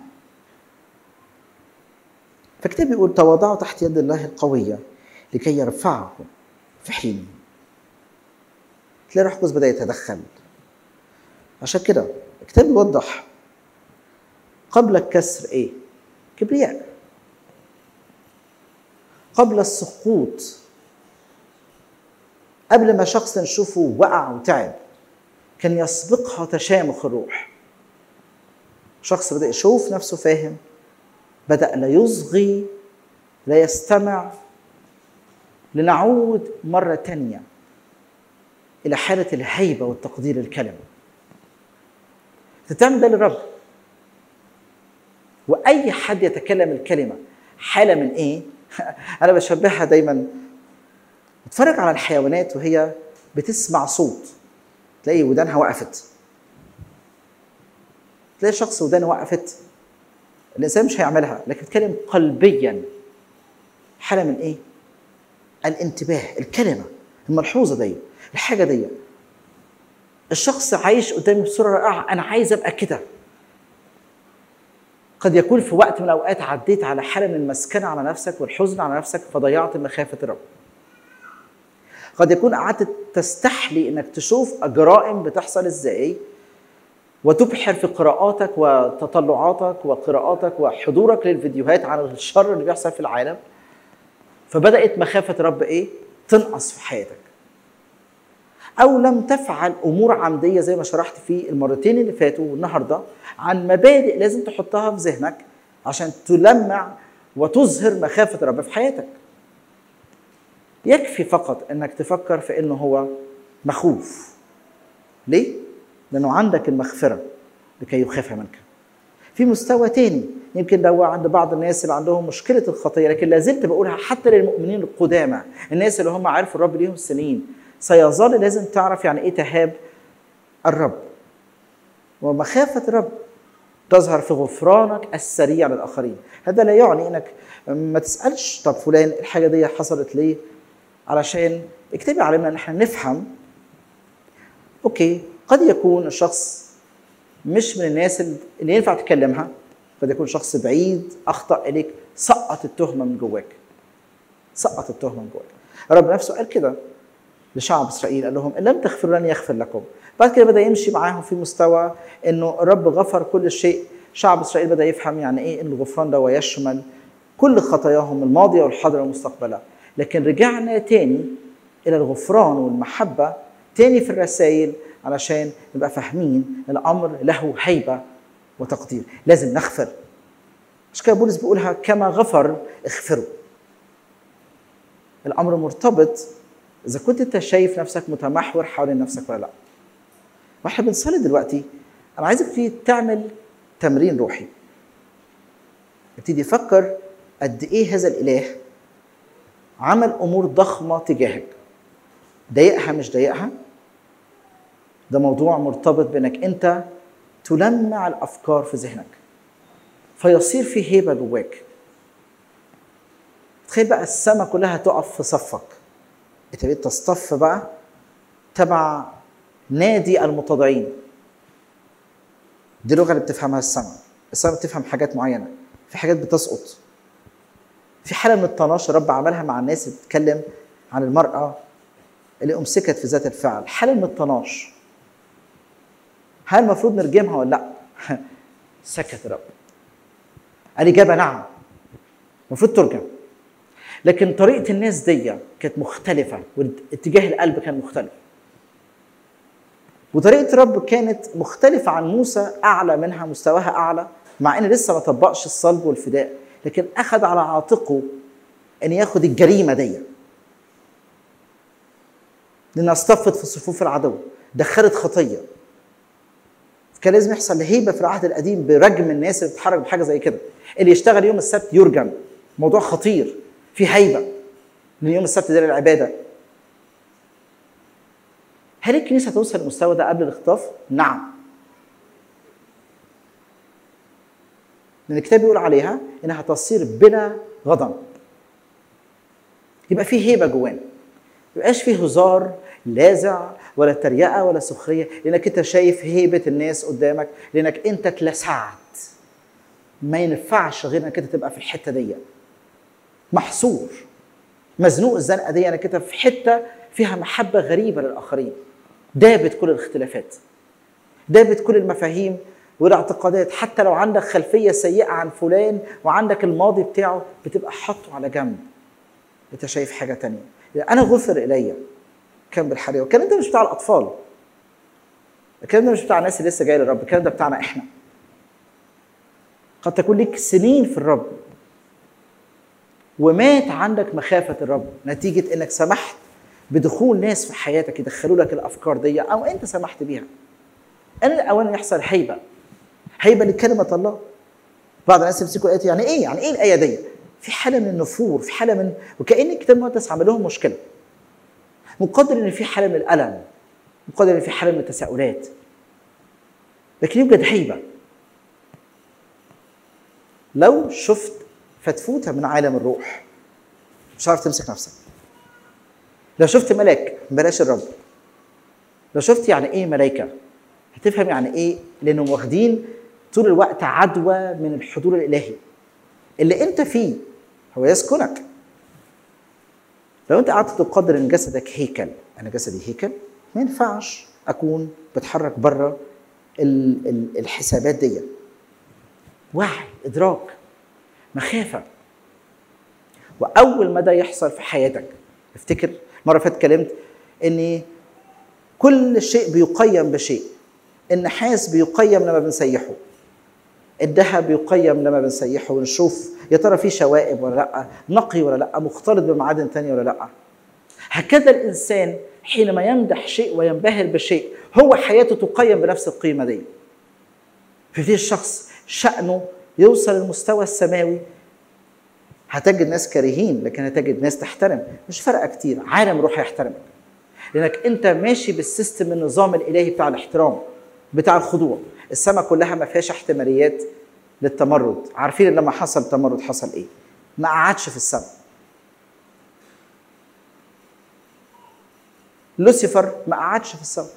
فالكتاب بيقول تواضعوا تحت يد الله القوية لكي يرفعكم في حين تلاقي الروح القدس بدأ يتدخل عشان كده الكتاب بيوضح قبل الكسر ايه؟ كبرياء قبل السقوط قبل ما شخص نشوفه وقع وتعب كان يسبقها تشامخ الروح شخص بدأ يشوف نفسه فاهم بدأ لا يصغي لا يستمع لنعود مرة تانية إلى حالة الهيبة والتقدير الكلمة تعمل ده للرب واي حد يتكلم الكلمه حاله من ايه انا بشبهها دايما اتفرج على الحيوانات وهي بتسمع صوت تلاقي ودانها وقفت تلاقي شخص ودانه وقفت الانسان مش هيعملها لكن بيتكلم قلبيا حاله من ايه الانتباه الكلمه الملحوظه دي الحاجه دي الشخص عايش قدامي بصوره رائعه انا عايز ابقى كده قد يكون في وقت من الاوقات عديت على حاله من المسكنه على نفسك والحزن على نفسك فضيعت مخافه الرب قد يكون قعدت تستحلي انك تشوف جرائم بتحصل ازاي وتبحر في قراءاتك وتطلعاتك وقراءاتك وحضورك للفيديوهات عن الشر اللي بيحصل في العالم فبدات مخافه الرب ايه تنقص في حياتك او لم تفعل امور عمديه زي ما شرحت في المرتين اللي فاتوا والنهارده عن مبادئ لازم تحطها في ذهنك عشان تلمع وتظهر مخافه الرب في حياتك يكفي فقط انك تفكر في انه هو مخوف ليه لانه عندك المغفره لكي يخاف منك في مستوى تاني يمكن ده هو عند بعض الناس اللي عندهم مشكله الخطيه لكن لازلت بقولها حتى للمؤمنين القدامى الناس اللي هم عرفوا الرب ليهم سنين سيظل لازم تعرف يعني ايه تهاب الرب ومخافة الرب تظهر في غفرانك السريع للآخرين هذا لا يعني انك ما تسألش طب فلان الحاجة دي حصلت ليه علشان الكتاب يعلمنا ان احنا نفهم اوكي قد يكون الشخص مش من الناس اللي ينفع تكلمها قد يكون شخص بعيد اخطا اليك سقط التهمه من جواك سقط التهمه من جواك الرب نفسه قال كده لشعب اسرائيل قال لهم ان لم تغفروا لن يغفر لكم بعد كده بدا يمشي معاهم في مستوى انه الرب غفر كل شيء شعب اسرائيل بدا يفهم يعني ايه ان الغفران ده ويشمل كل خطاياهم الماضيه والحاضره والمستقبله لكن رجعنا تاني الى الغفران والمحبه تاني في الرسائل علشان نبقى فاهمين الامر له هيبه وتقدير لازم نغفر مش كده بولس بيقولها كما غفر اغفروا الامر مرتبط اذا كنت انت شايف نفسك متمحور حوالين نفسك ولا لا واحنا بنصلي دلوقتي انا عايزك تبتدي تعمل تمرين روحي ابتدي فكر قد ايه هذا الاله عمل امور ضخمه تجاهك ضايقها مش ضايقها ده موضوع مرتبط بانك انت تلمع الافكار في ذهنك فيصير في هيبه جواك تخيل بقى السماء كلها تقف في صفك انت بقيت تصطف بقى تبع نادي المتضعين دي اللغه اللي بتفهمها السماء السماء بتفهم حاجات معينه في حاجات بتسقط في حاله من الطناش رب عملها مع الناس اللي بتتكلم عن المراه اللي امسكت في ذات الفعل حاله من الطناش هل المفروض نرجمها ولا لا سكت الرب الاجابه نعم المفروض ترجم لكن طريقه الناس دي كانت مختلفه واتجاه القلب كان مختلف وطريقه الرب كانت مختلفه عن موسى اعلى منها مستواها اعلى مع ان لسه ما طبقش الصلب والفداء لكن اخذ على عاتقه ان ياخد الجريمه دي لانها اصطفت في صفوف العدو دخلت خطيه كان لازم يحصل هيبه في العهد القديم برجم الناس اللي بتتحرك بحاجه زي كده اللي يشتغل يوم السبت يرجم موضوع خطير في هيبه لان يوم السبت ده للعباده هل الكنيسه توصل للمستوى ده قبل الاختطاف؟ نعم لان الكتاب بيقول عليها انها تصير بلا غضب يبقى في هيبه جوانا ما يبقاش في هزار لاذع ولا تريقه ولا سخريه لانك انت شايف هيبه الناس قدامك لانك انت اتلسعت ما ينفعش غير انك انت تبقى في الحته دي محصور مزنوق الزنقه دي انك انت في حته فيها محبه غريبه للاخرين دابت كل الاختلافات دابت كل المفاهيم والاعتقادات حتى لو عندك خلفيه سيئه عن فلان وعندك الماضي بتاعه بتبقى حاطه على جنب انت شايف حاجه تانية انا غفر الي كان بالحريه والكلام ده مش بتاع الاطفال الكلام ده مش بتاع الناس اللي لسه جايه للرب الكلام ده بتاعنا احنا قد تكون لك سنين في الرب ومات عندك مخافه الرب نتيجه انك سمحت بدخول ناس في حياتك يدخلوا لك الافكار دي او انت سمحت بيها انا الاولا يحصل هيبه هيبه لكلمه الله بعض الناس يمسكوا الايه يعني ايه يعني ايه الايه دي في حاله من النفور في حاله من وكان الكتاب المقدس عمل لهم مشكله مقدر ان في حاله من الالم مقدر ان في حاله من التساؤلات لكن يوجد هيبه لو شفت فتفوته من عالم الروح مش عارف تمسك نفسك لو شفت ملاك بلاش الرب لو شفت يعني ايه ملائكه هتفهم يعني ايه لانهم واخدين طول الوقت عدوى من الحضور الالهي اللي انت فيه هو يسكنك لو انت قعدت تقدر ان جسدك هيكل انا جسدي هيكل ما ينفعش اكون بتحرك بره الحسابات دي وعي ادراك مخافه واول ما ده يحصل في حياتك افتكر مره فاتت اتكلمت ان كل شيء بيقيم بشيء النحاس بيقيم لما بنسيحه الذهب بيقيم لما بنسيحه ونشوف يا ترى في شوائب ولا لا نقي ولا لا مختلط بمعادن تانية ولا لا هكذا الانسان حينما يمدح شيء وينبهر بشيء هو حياته تقيم بنفس القيمه دي ففي الشخص شأنه يوصل للمستوى السماوي هتجد ناس كارهين لكن هتجد ناس تحترم مش فارقه كتير عالم روح يحترمك لانك انت ماشي بالسيستم النظام الالهي بتاع الاحترام بتاع الخضوع السماء كلها ما فيهاش احتماليات للتمرد عارفين لما حصل تمرد حصل ايه ما قعدش في السماء لوسيفر ما قعدش في السماء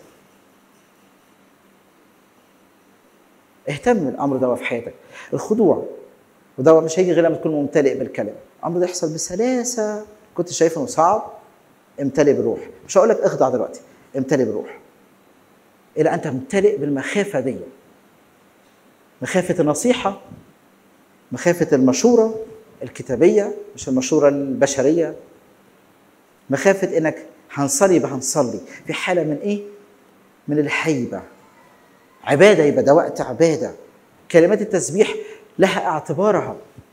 اهتم الامر ده في حياتك الخضوع وده مش هيجي غير لما تكون ممتلئ بالكلمه الامر ده يحصل بسلاسه كنت شايف انه صعب امتلئ بالروح مش هقول لك اخضع دلوقتي امتلئ بالروح الى ان تمتلئ بالمخافه دي مخافه النصيحه مخافه المشوره الكتابيه مش المشوره البشريه مخافه انك هنصلي يبقى هنصلي في حاله من ايه من الهيبه عباده يبقى ده وقت عباده كلمات التسبيح لها اعتبارها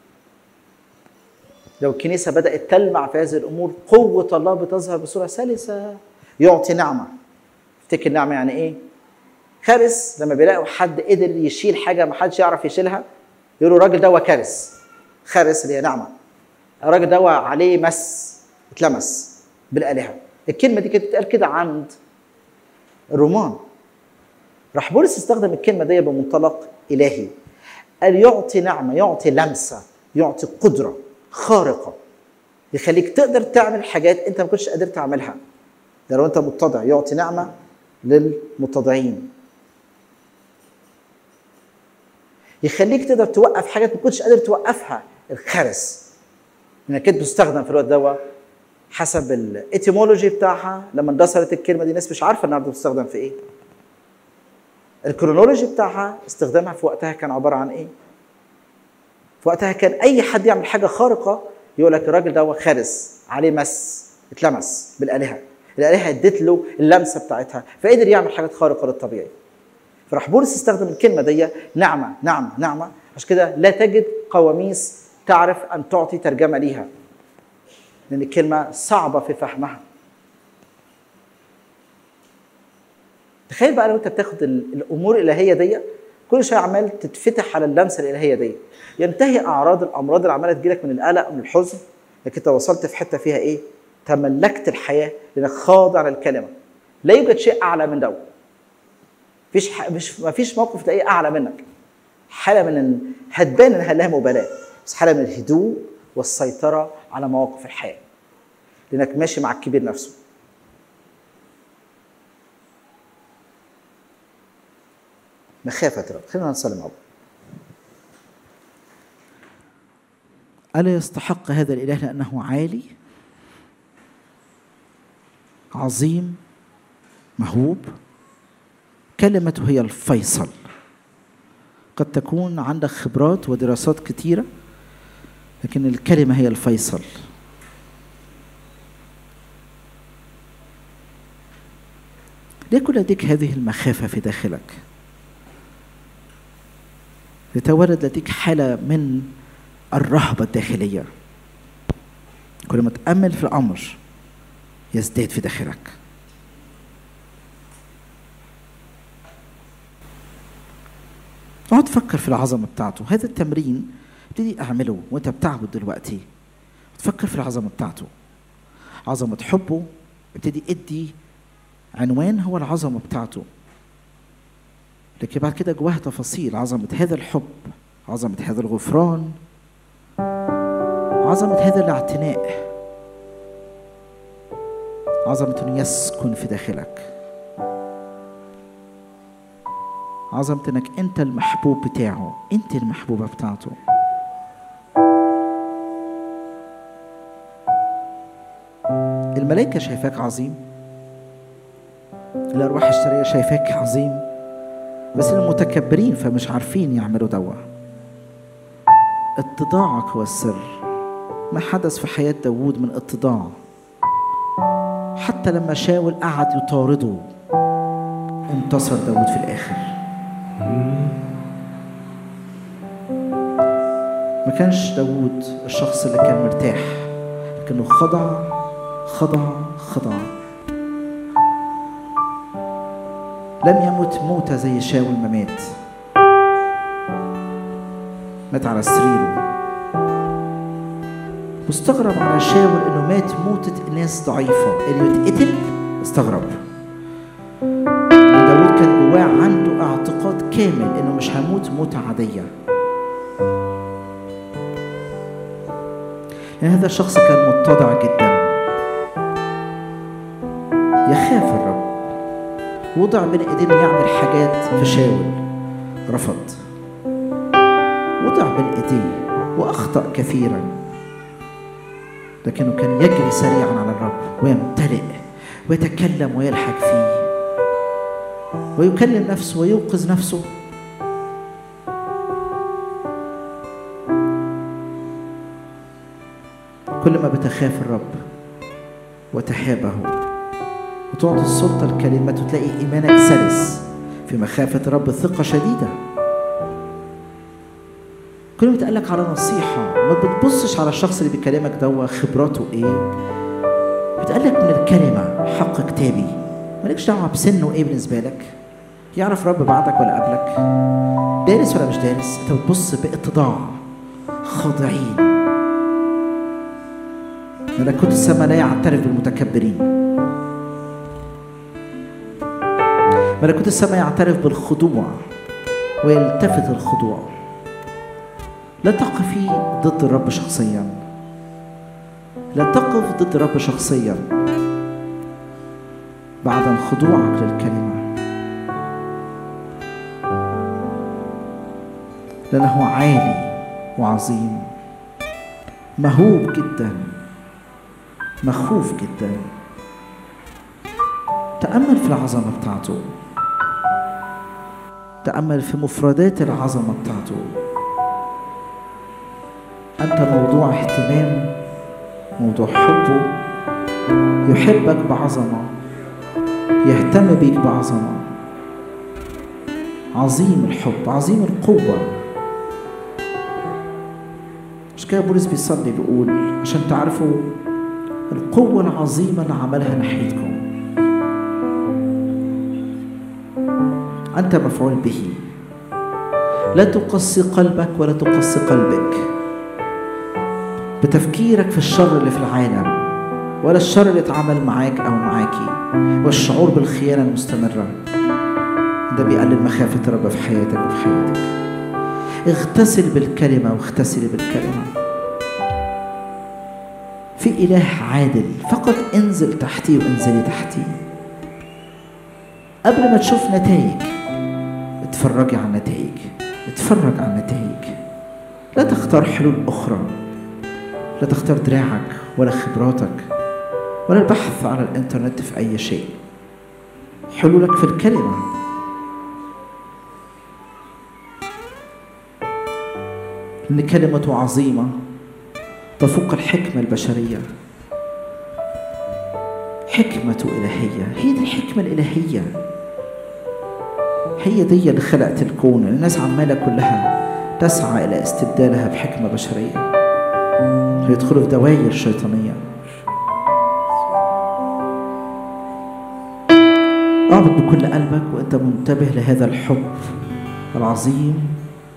لو الكنيسه بدات تلمع في هذه الامور قوه الله بتظهر بصوره سلسه يعطي نعمه افتكر نعمه يعني ايه كارث لما بيلاقوا حد قدر يشيل حاجه ما حدش يعرف يشيلها يقولوا الراجل ده كارث خارس اللي هي نعمه الراجل ده عليه مس اتلمس بالالهه الكلمه دي كانت بتتقال كده عند الرومان راح بولس استخدم الكلمه دي بمنطلق الهي قال يعطي نعمه يعطي لمسه يعطي قدره خارقه يخليك تقدر تعمل حاجات انت ما كنتش قادر تعملها ده لو انت متضع يعطي نعمه للمتضعين يخليك تقدر توقف حاجات ما كنتش قادر توقفها الخرس انك كانت بتستخدم في الوقت ده حسب الاتيمولوجي بتاعها لما اندثرت الكلمه دي ناس مش عارفه النهارده بتستخدم في ايه الكرونولوجي بتاعها استخدامها في وقتها كان عباره عن ايه في وقتها كان اي حد يعمل حاجه خارقه يقول لك الراجل ده خرس عليه مس اتلمس بالالهه الالهه ادت له اللمسه بتاعتها فقدر يعمل حاجات خارقه للطبيعي فراح بولس استخدم الكلمه دي نعمه نعمه نعمه عشان كده لا تجد قواميس تعرف ان تعطي ترجمه ليها لان الكلمه صعبه في فهمها تخيل بقى لو انت بتاخد الامور الالهيه دي كل شويه عمال تتفتح على اللمسه الالهيه دي ينتهي اعراض الامراض اللي عماله تجيلك من القلق من الحزن لكن انت وصلت في حته فيها ايه؟ تملكت الحياه لانك خاضع للكلمه لا يوجد شيء اعلى من دوت مفيش ح... مش مفيش موقف تلاقيه اعلى منك حاله من ال... هتبان انها لا مبالاه بس حاله من الهدوء والسيطره على مواقف الحياه لانك ماشي مع الكبير نفسه مخافة رب خلينا نصلي مع بعض ألا يستحق هذا الإله لأنه عالي عظيم مهوب كلمته هي الفيصل قد تكون عندك خبرات ودراسات كتيرة لكن الكلمة هي الفيصل ليكن لديك هذه المخافة في داخلك يتولد لديك حالة من الرهبة الداخلية كل ما تأمل في الأمر يزداد في داخلك اقعد فكر في العظمة بتاعته هذا التمرين ابتدي اعمله وانت بتعبد دلوقتي تفكر في العظمة بتاعته عظمة حبه ابتدي ادي عنوان هو العظمة بتاعته لكن بعد كده جواها تفاصيل عظمة هذا الحب عظمة هذا الغفران عظمة هذا الاعتناء عظمة أن يسكن في داخلك عظمة انك انت المحبوب بتاعه انت المحبوبة بتاعته الملائكة شايفاك عظيم الأرواح الشرية شايفاك عظيم بس المتكبرين فمش عارفين يعملوا دوا اتضاعك هو السر ما حدث في حياة داوود من اتضاع حتى لما شاول قعد يطارده انتصر داوود في الآخر ما كانش داوود الشخص اللي كان مرتاح لكنه خضع خضع خضع لم يمت موتة زي شاول ما مات مات على سريره واستغرب على شاول انه مات موتة ناس ضعيفة اللي يتقتل استغرب داود كان جواه عنده اعتقاد كامل انه مش هموت موتة عادية يعني هذا الشخص كان متضع جدا يخاف الرب وضع بين ايديه يعمل حاجات في شاول رفض وضع بين ايديه واخطا كثيرا لكنه كان يجري سريعا على الرب ويمتلئ ويتكلم ويلحق فيه ويكلم نفسه ويوقظ نفسه كل ما بتخاف الرب وتحابه وتعطي السلطة لكلمته تلاقي إيمانك سلس في مخافة الرب ثقة شديدة كل ما بيتقالك على نصيحة ما بتبصش على الشخص اللي بيكلمك ده خبراته ايه بيتقالك من الكلمة حق كتابي مالكش دعوة بسنه ايه بالنسبة لك يعرف رب بعدك ولا قبلك دارس ولا مش دارس انت بتبص باتضاع خاضعين ملكوت السماء لا يعترف بالمتكبرين ملكوت السماء يعترف بالخضوع ويلتفت الخضوع لا تقفي ضد الرب شخصيا لا تقف ضد الرب شخصيا بعد خضوعك للكلمة لأنه عالي وعظيم مهوب جدا مخوف جدا تأمل في العظمة بتاعته تأمل في مفردات العظمة بتاعته أنت موضوع اهتمام موضوع حبه يحبك بعظمة يهتم بيك بعظمة عظيم الحب عظيم القوة مش كده بولس بيصلي بيقول عشان تعرفوا القوة العظيمة اللي عملها ناحيتكم أنت مفعول به لا تقسي قلبك ولا تقسي قلبك بتفكيرك في الشر اللي في العالم ولا الشر اللي اتعمل معاك أو معاكي والشعور بالخيانة المستمرة ده بيقلل مخافة الرب في حياتك وفي حياتك اغتسل بالكلمة واغتسلي بالكلمة في إله عادل فقط انزل تحتيه وانزلي تحتيه قبل ما تشوف نتائج اتفرجي على النتائج اتفرج على النتائج لا تختار حلول أخرى لا تختار دراعك ولا خبراتك ولا البحث على الإنترنت في أي شيء حلولك في الكلمة إن كلمته عظيمة تفوق الحكمة البشرية حكمة إلهية هي دي الحكمة الإلهية هي دي اللي خلقت الكون الناس عمالة كلها تسعى إلى استبدالها بحكمة بشرية هيدخلوا في دوائر شيطانية اعبد بكل قلبك وانت منتبه لهذا الحب العظيم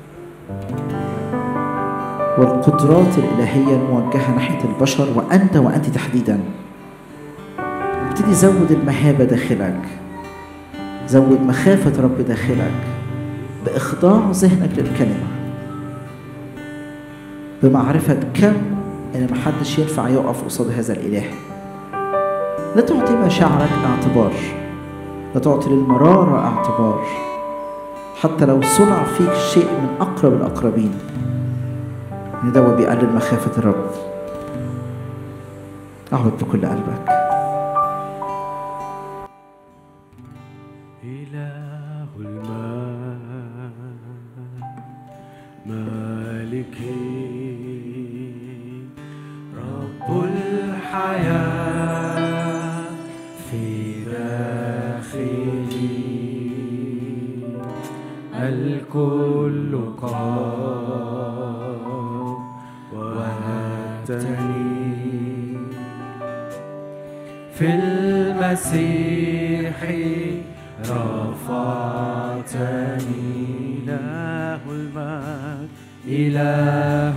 والقدرات الإلهية الموجهة ناحية البشر وأنت وأنت تحديدا ابتدي زود المهابة داخلك زود مخافة رب داخلك بإخضاع ذهنك للكلمة بمعرفة كم إن محدش ينفع يقف قصاد هذا الإله لا تعطي مشاعرك اعتبار لا تعطي للمرارة اعتبار حتى لو صنع فيك شيء من أقرب الأقربين إن ده بيقلل مخافة الرب اعبد بكل قلبك إله الماء مالكي رب الحياة في داخلي الكل قام وهبتني في المسيح رفعتني إله المجد إله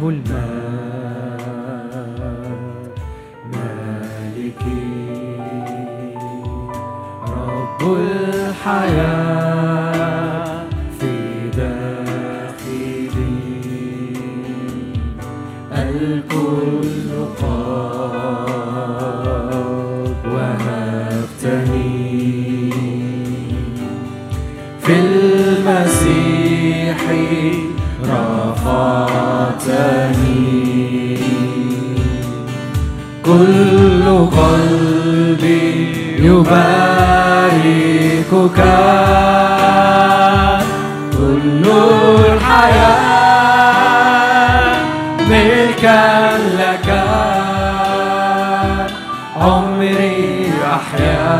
المجد مالكي رب الحياة في داخلي الكل قد وهبتني في المسيح رفعتني كل قلبي يباركك كل الحياة ملكا لك عمري أحيا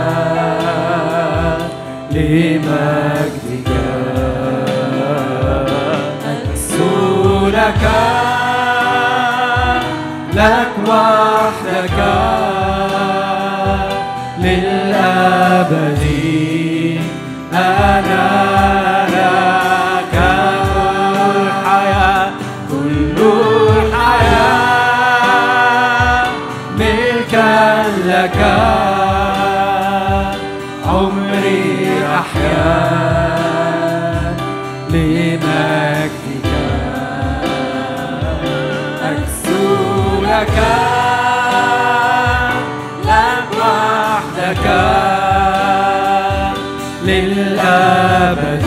لمجدك أكسو لك لك وحدك للأبد أنا لك الحياة كل الحياة ملكا لك عمري أحيا لمجدك أكسو لك لك وحدك للأبد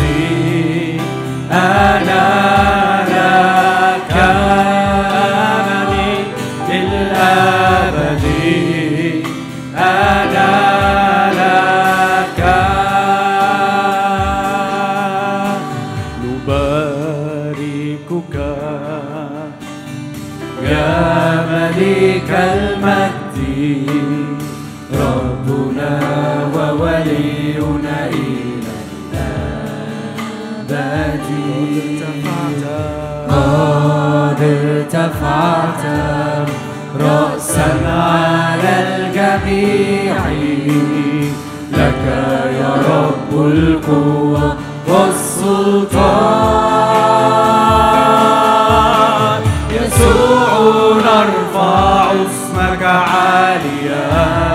أنا لك أمامي للأبد أنا لك نباركك يا ملك المجد ربنا وولينا إلى الأبد قد ارتفعت رأسا على الجميع لك يا رب القوة والسلطان يسوع نرفع اسمك عاليا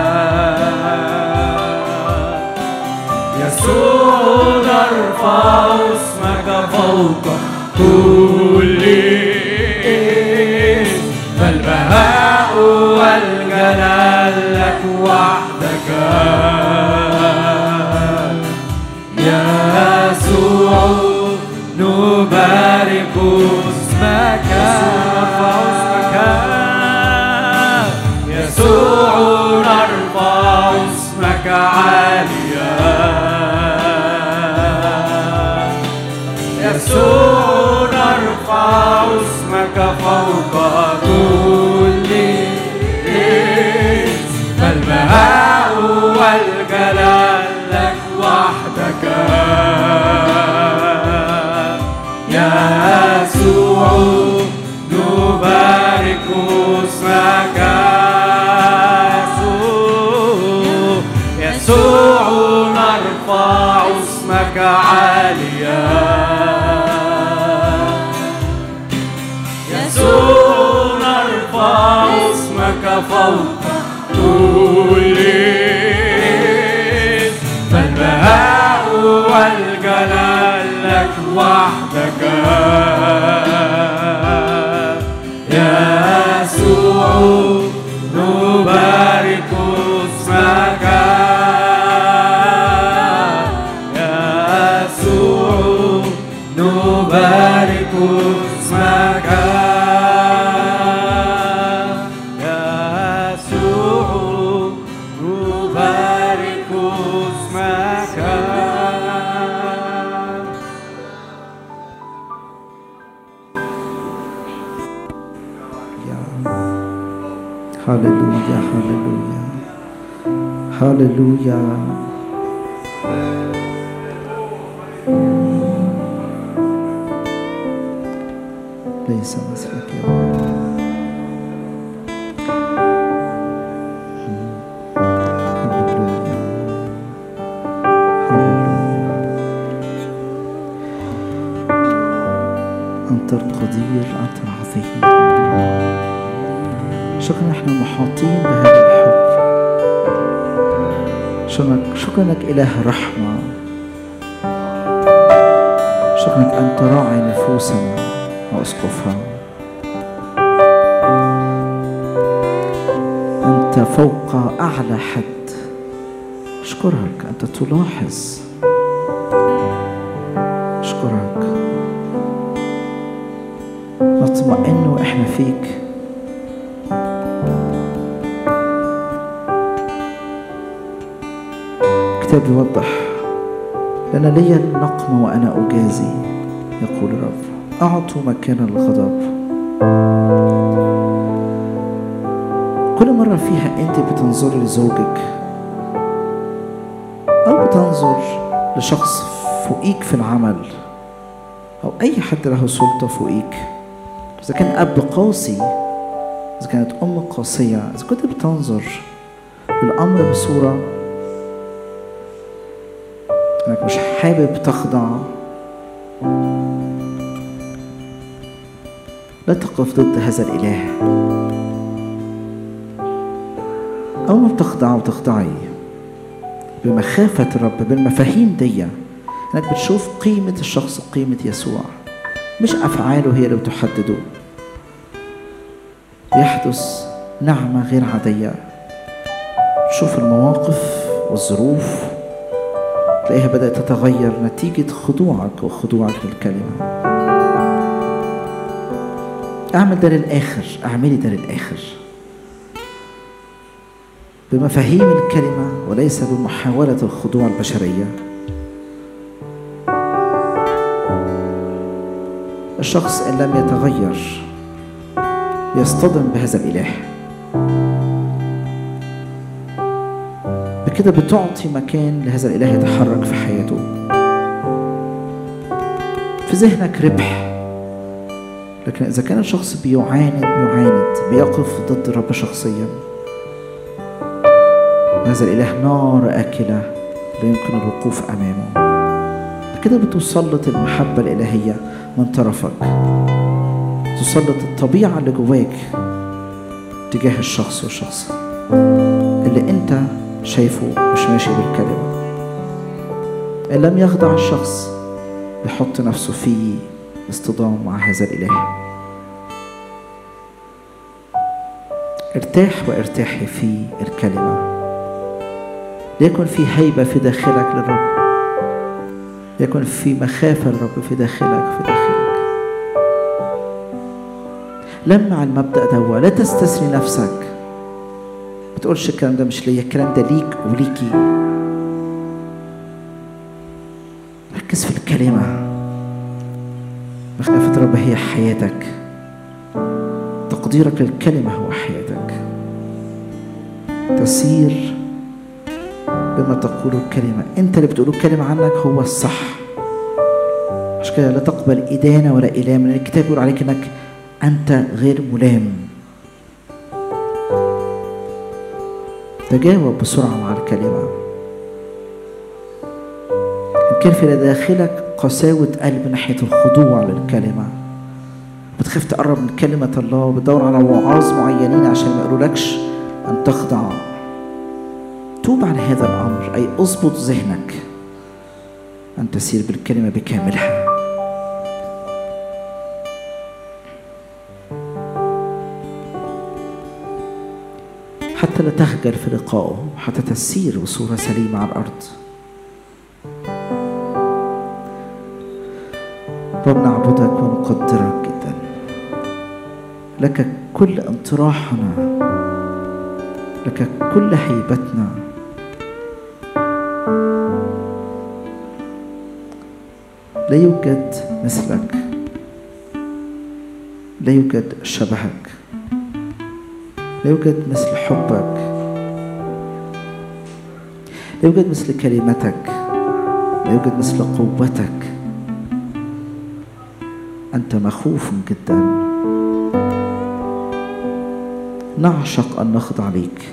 يسوع نرفع اسمك فوق كل اسم فالبهاء والجلال لك وحدك يسوع نبارك اسمك نرفع اسمك يسوع نرفع اسمك عاليا يسوع نرفع اسمك فوق كل اسم فالبهاء والجلال لك وحدك يسوع نبارك اسمك يسوع يسوع نرفع اسمك عاليا يسوع نرفع اسمك فوق كل اسم فالبهاء والجلال لك وحدك يسوع نبارك اسمك يسوع نبارك اسمك يسوع نبارك اسمك هللويا هللويا هللويا ليس مثلك يا رب هللويا هللويا أنت القدير أنت العظيم شكرا احنا محاطين بهذا الحب شكرا شكرا لك اله رحمه شكرا لك انت راعي نفوسنا واسقفها انت فوق اعلى حد اشكرك انت تلاحظ اشكرك نطمئن واحنا فيك الكتاب يوضح لأن لي النقم وأنا أجازي يقول الرب أعطوا مكان الغضب كل مرة فيها أنت بتنظر لزوجك أو بتنظر لشخص فوقيك في العمل أو أي حد له سلطة فوقيك إذا كان أب قاسي إذا كانت أم قاسية إذا كنت بتنظر للأمر بصورة إنك مش حابب تخضع لا تقف ضد هذا الإله أول ما بتخضع وتخضعي بمخافة الرب بالمفاهيم دي إنك بتشوف قيمة الشخص قيمة يسوع مش أفعاله هي اللي بتحدده بيحدث نعمة غير عادية تشوف المواقف والظروف تلاقيها بدأت تتغير نتيجة خضوعك وخضوعك للكلمة اعمل ده للآخر اعملي ده للآخر بمفاهيم الكلمة وليس بمحاولة الخضوع البشرية الشخص إن لم يتغير يصطدم بهذا الإله بكده بتعطي مكان لهذا الإله يتحرك في حياته في ذهنك ربح لكن إذا كان الشخص بيعاند بيعاند بيقف ضد الرب شخصيا هذا الإله نار آكلة لا يمكن الوقوف أمامه كده بتسلط المحبة الإلهية من طرفك تسلط الطبيعة اللي جواك تجاه الشخص والشخص اللي انت شايفه مش ماشي بالكلمة إن لم يخضع الشخص بيحط نفسه في اصطدام مع هذا الإله ارتاح وارتاحي في الكلمة ليكن في هيبة في داخلك للرب يكن في مخافة للرب في داخلك في داخلك لمع المبدأ ده لا تستثني نفسك ما تقولش الكلام ده مش ليا الكلام ده ليك وليكي ركز في الكلمة مخافة الرب هي حياتك تقديرك للكلمة هو حياتك تسير بما تقول الكلمة أنت اللي بتقول الكلمة عنك هو الصح عشان كده لا تقبل إدانة ولا إلام لأن الكتاب يقول عليك أنك أنت غير ملام تجاوب بسرعة مع الكلمة إن كان في داخلك قساوة قلب ناحية الخضوع للكلمة بتخاف تقرب من كلمة الله وبتدور على وعاظ معينين عشان ما يقولولكش أن تخضع توب عن هذا الأمر أي اضبط ذهنك أن تسير بالكلمة بكاملها حتى لا تخجل في لقائه حتى تسير بصورة سليمة على الأرض رب نعبدك ونقدرك جدا لك كل انطراحنا لك كل هيبتنا لا يوجد مثلك لا يوجد شبهك لا يوجد مثل حبك لا يوجد مثل كلمتك لا يوجد مثل قوتك أنت مخوف جدا نعشق أن نخضع ليك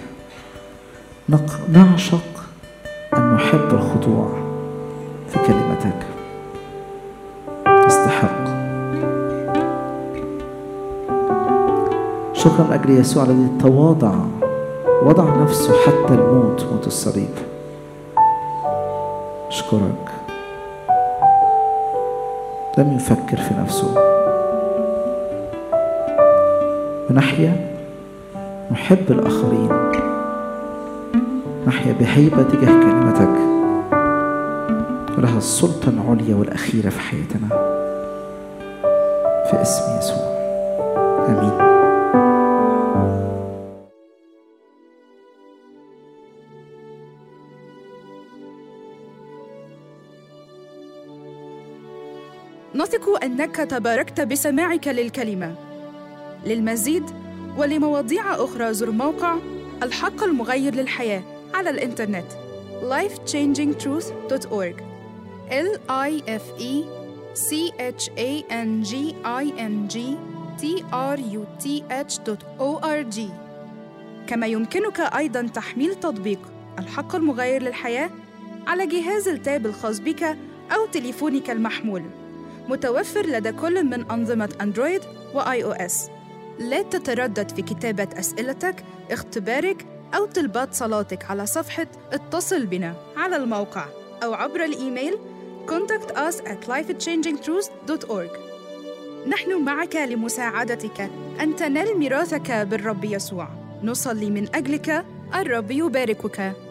نعشق أن نحب الخضوع في كلمتك استحق شكرا من أجل يسوع الذي تواضع وضع نفسه حتى الموت موت الصليب أشكرك لم يفكر في نفسه ونحيا نحب الآخرين نحيا بهيبة تجاه كلمتك ولها السلطة العليا والأخيرة في حياتنا في اسم يسوع آمين نثق انك تباركت بسماعك للكلمه للمزيد ولمواضيع اخرى زر موقع الحق المغير للحياه على الانترنت lifechangingtruth.org l i f e c h a n g i n g truth.org كما يمكنك أيضا تحميل تطبيق الحق المغير للحياة على جهاز التاب الخاص بك أو تليفونك المحمول متوفر لدى كل من أنظمة أندرويد وآي أو إس لا تتردد في كتابة أسئلتك، اختبارك أو طلبات صلاتك على صفحة اتصل بنا على الموقع أو عبر الإيميل contact us at lifechangingtruth.org نحن معك لمساعدتك أن تنال ميراثك بالرب يسوع نصلي من أجلك الرب يباركك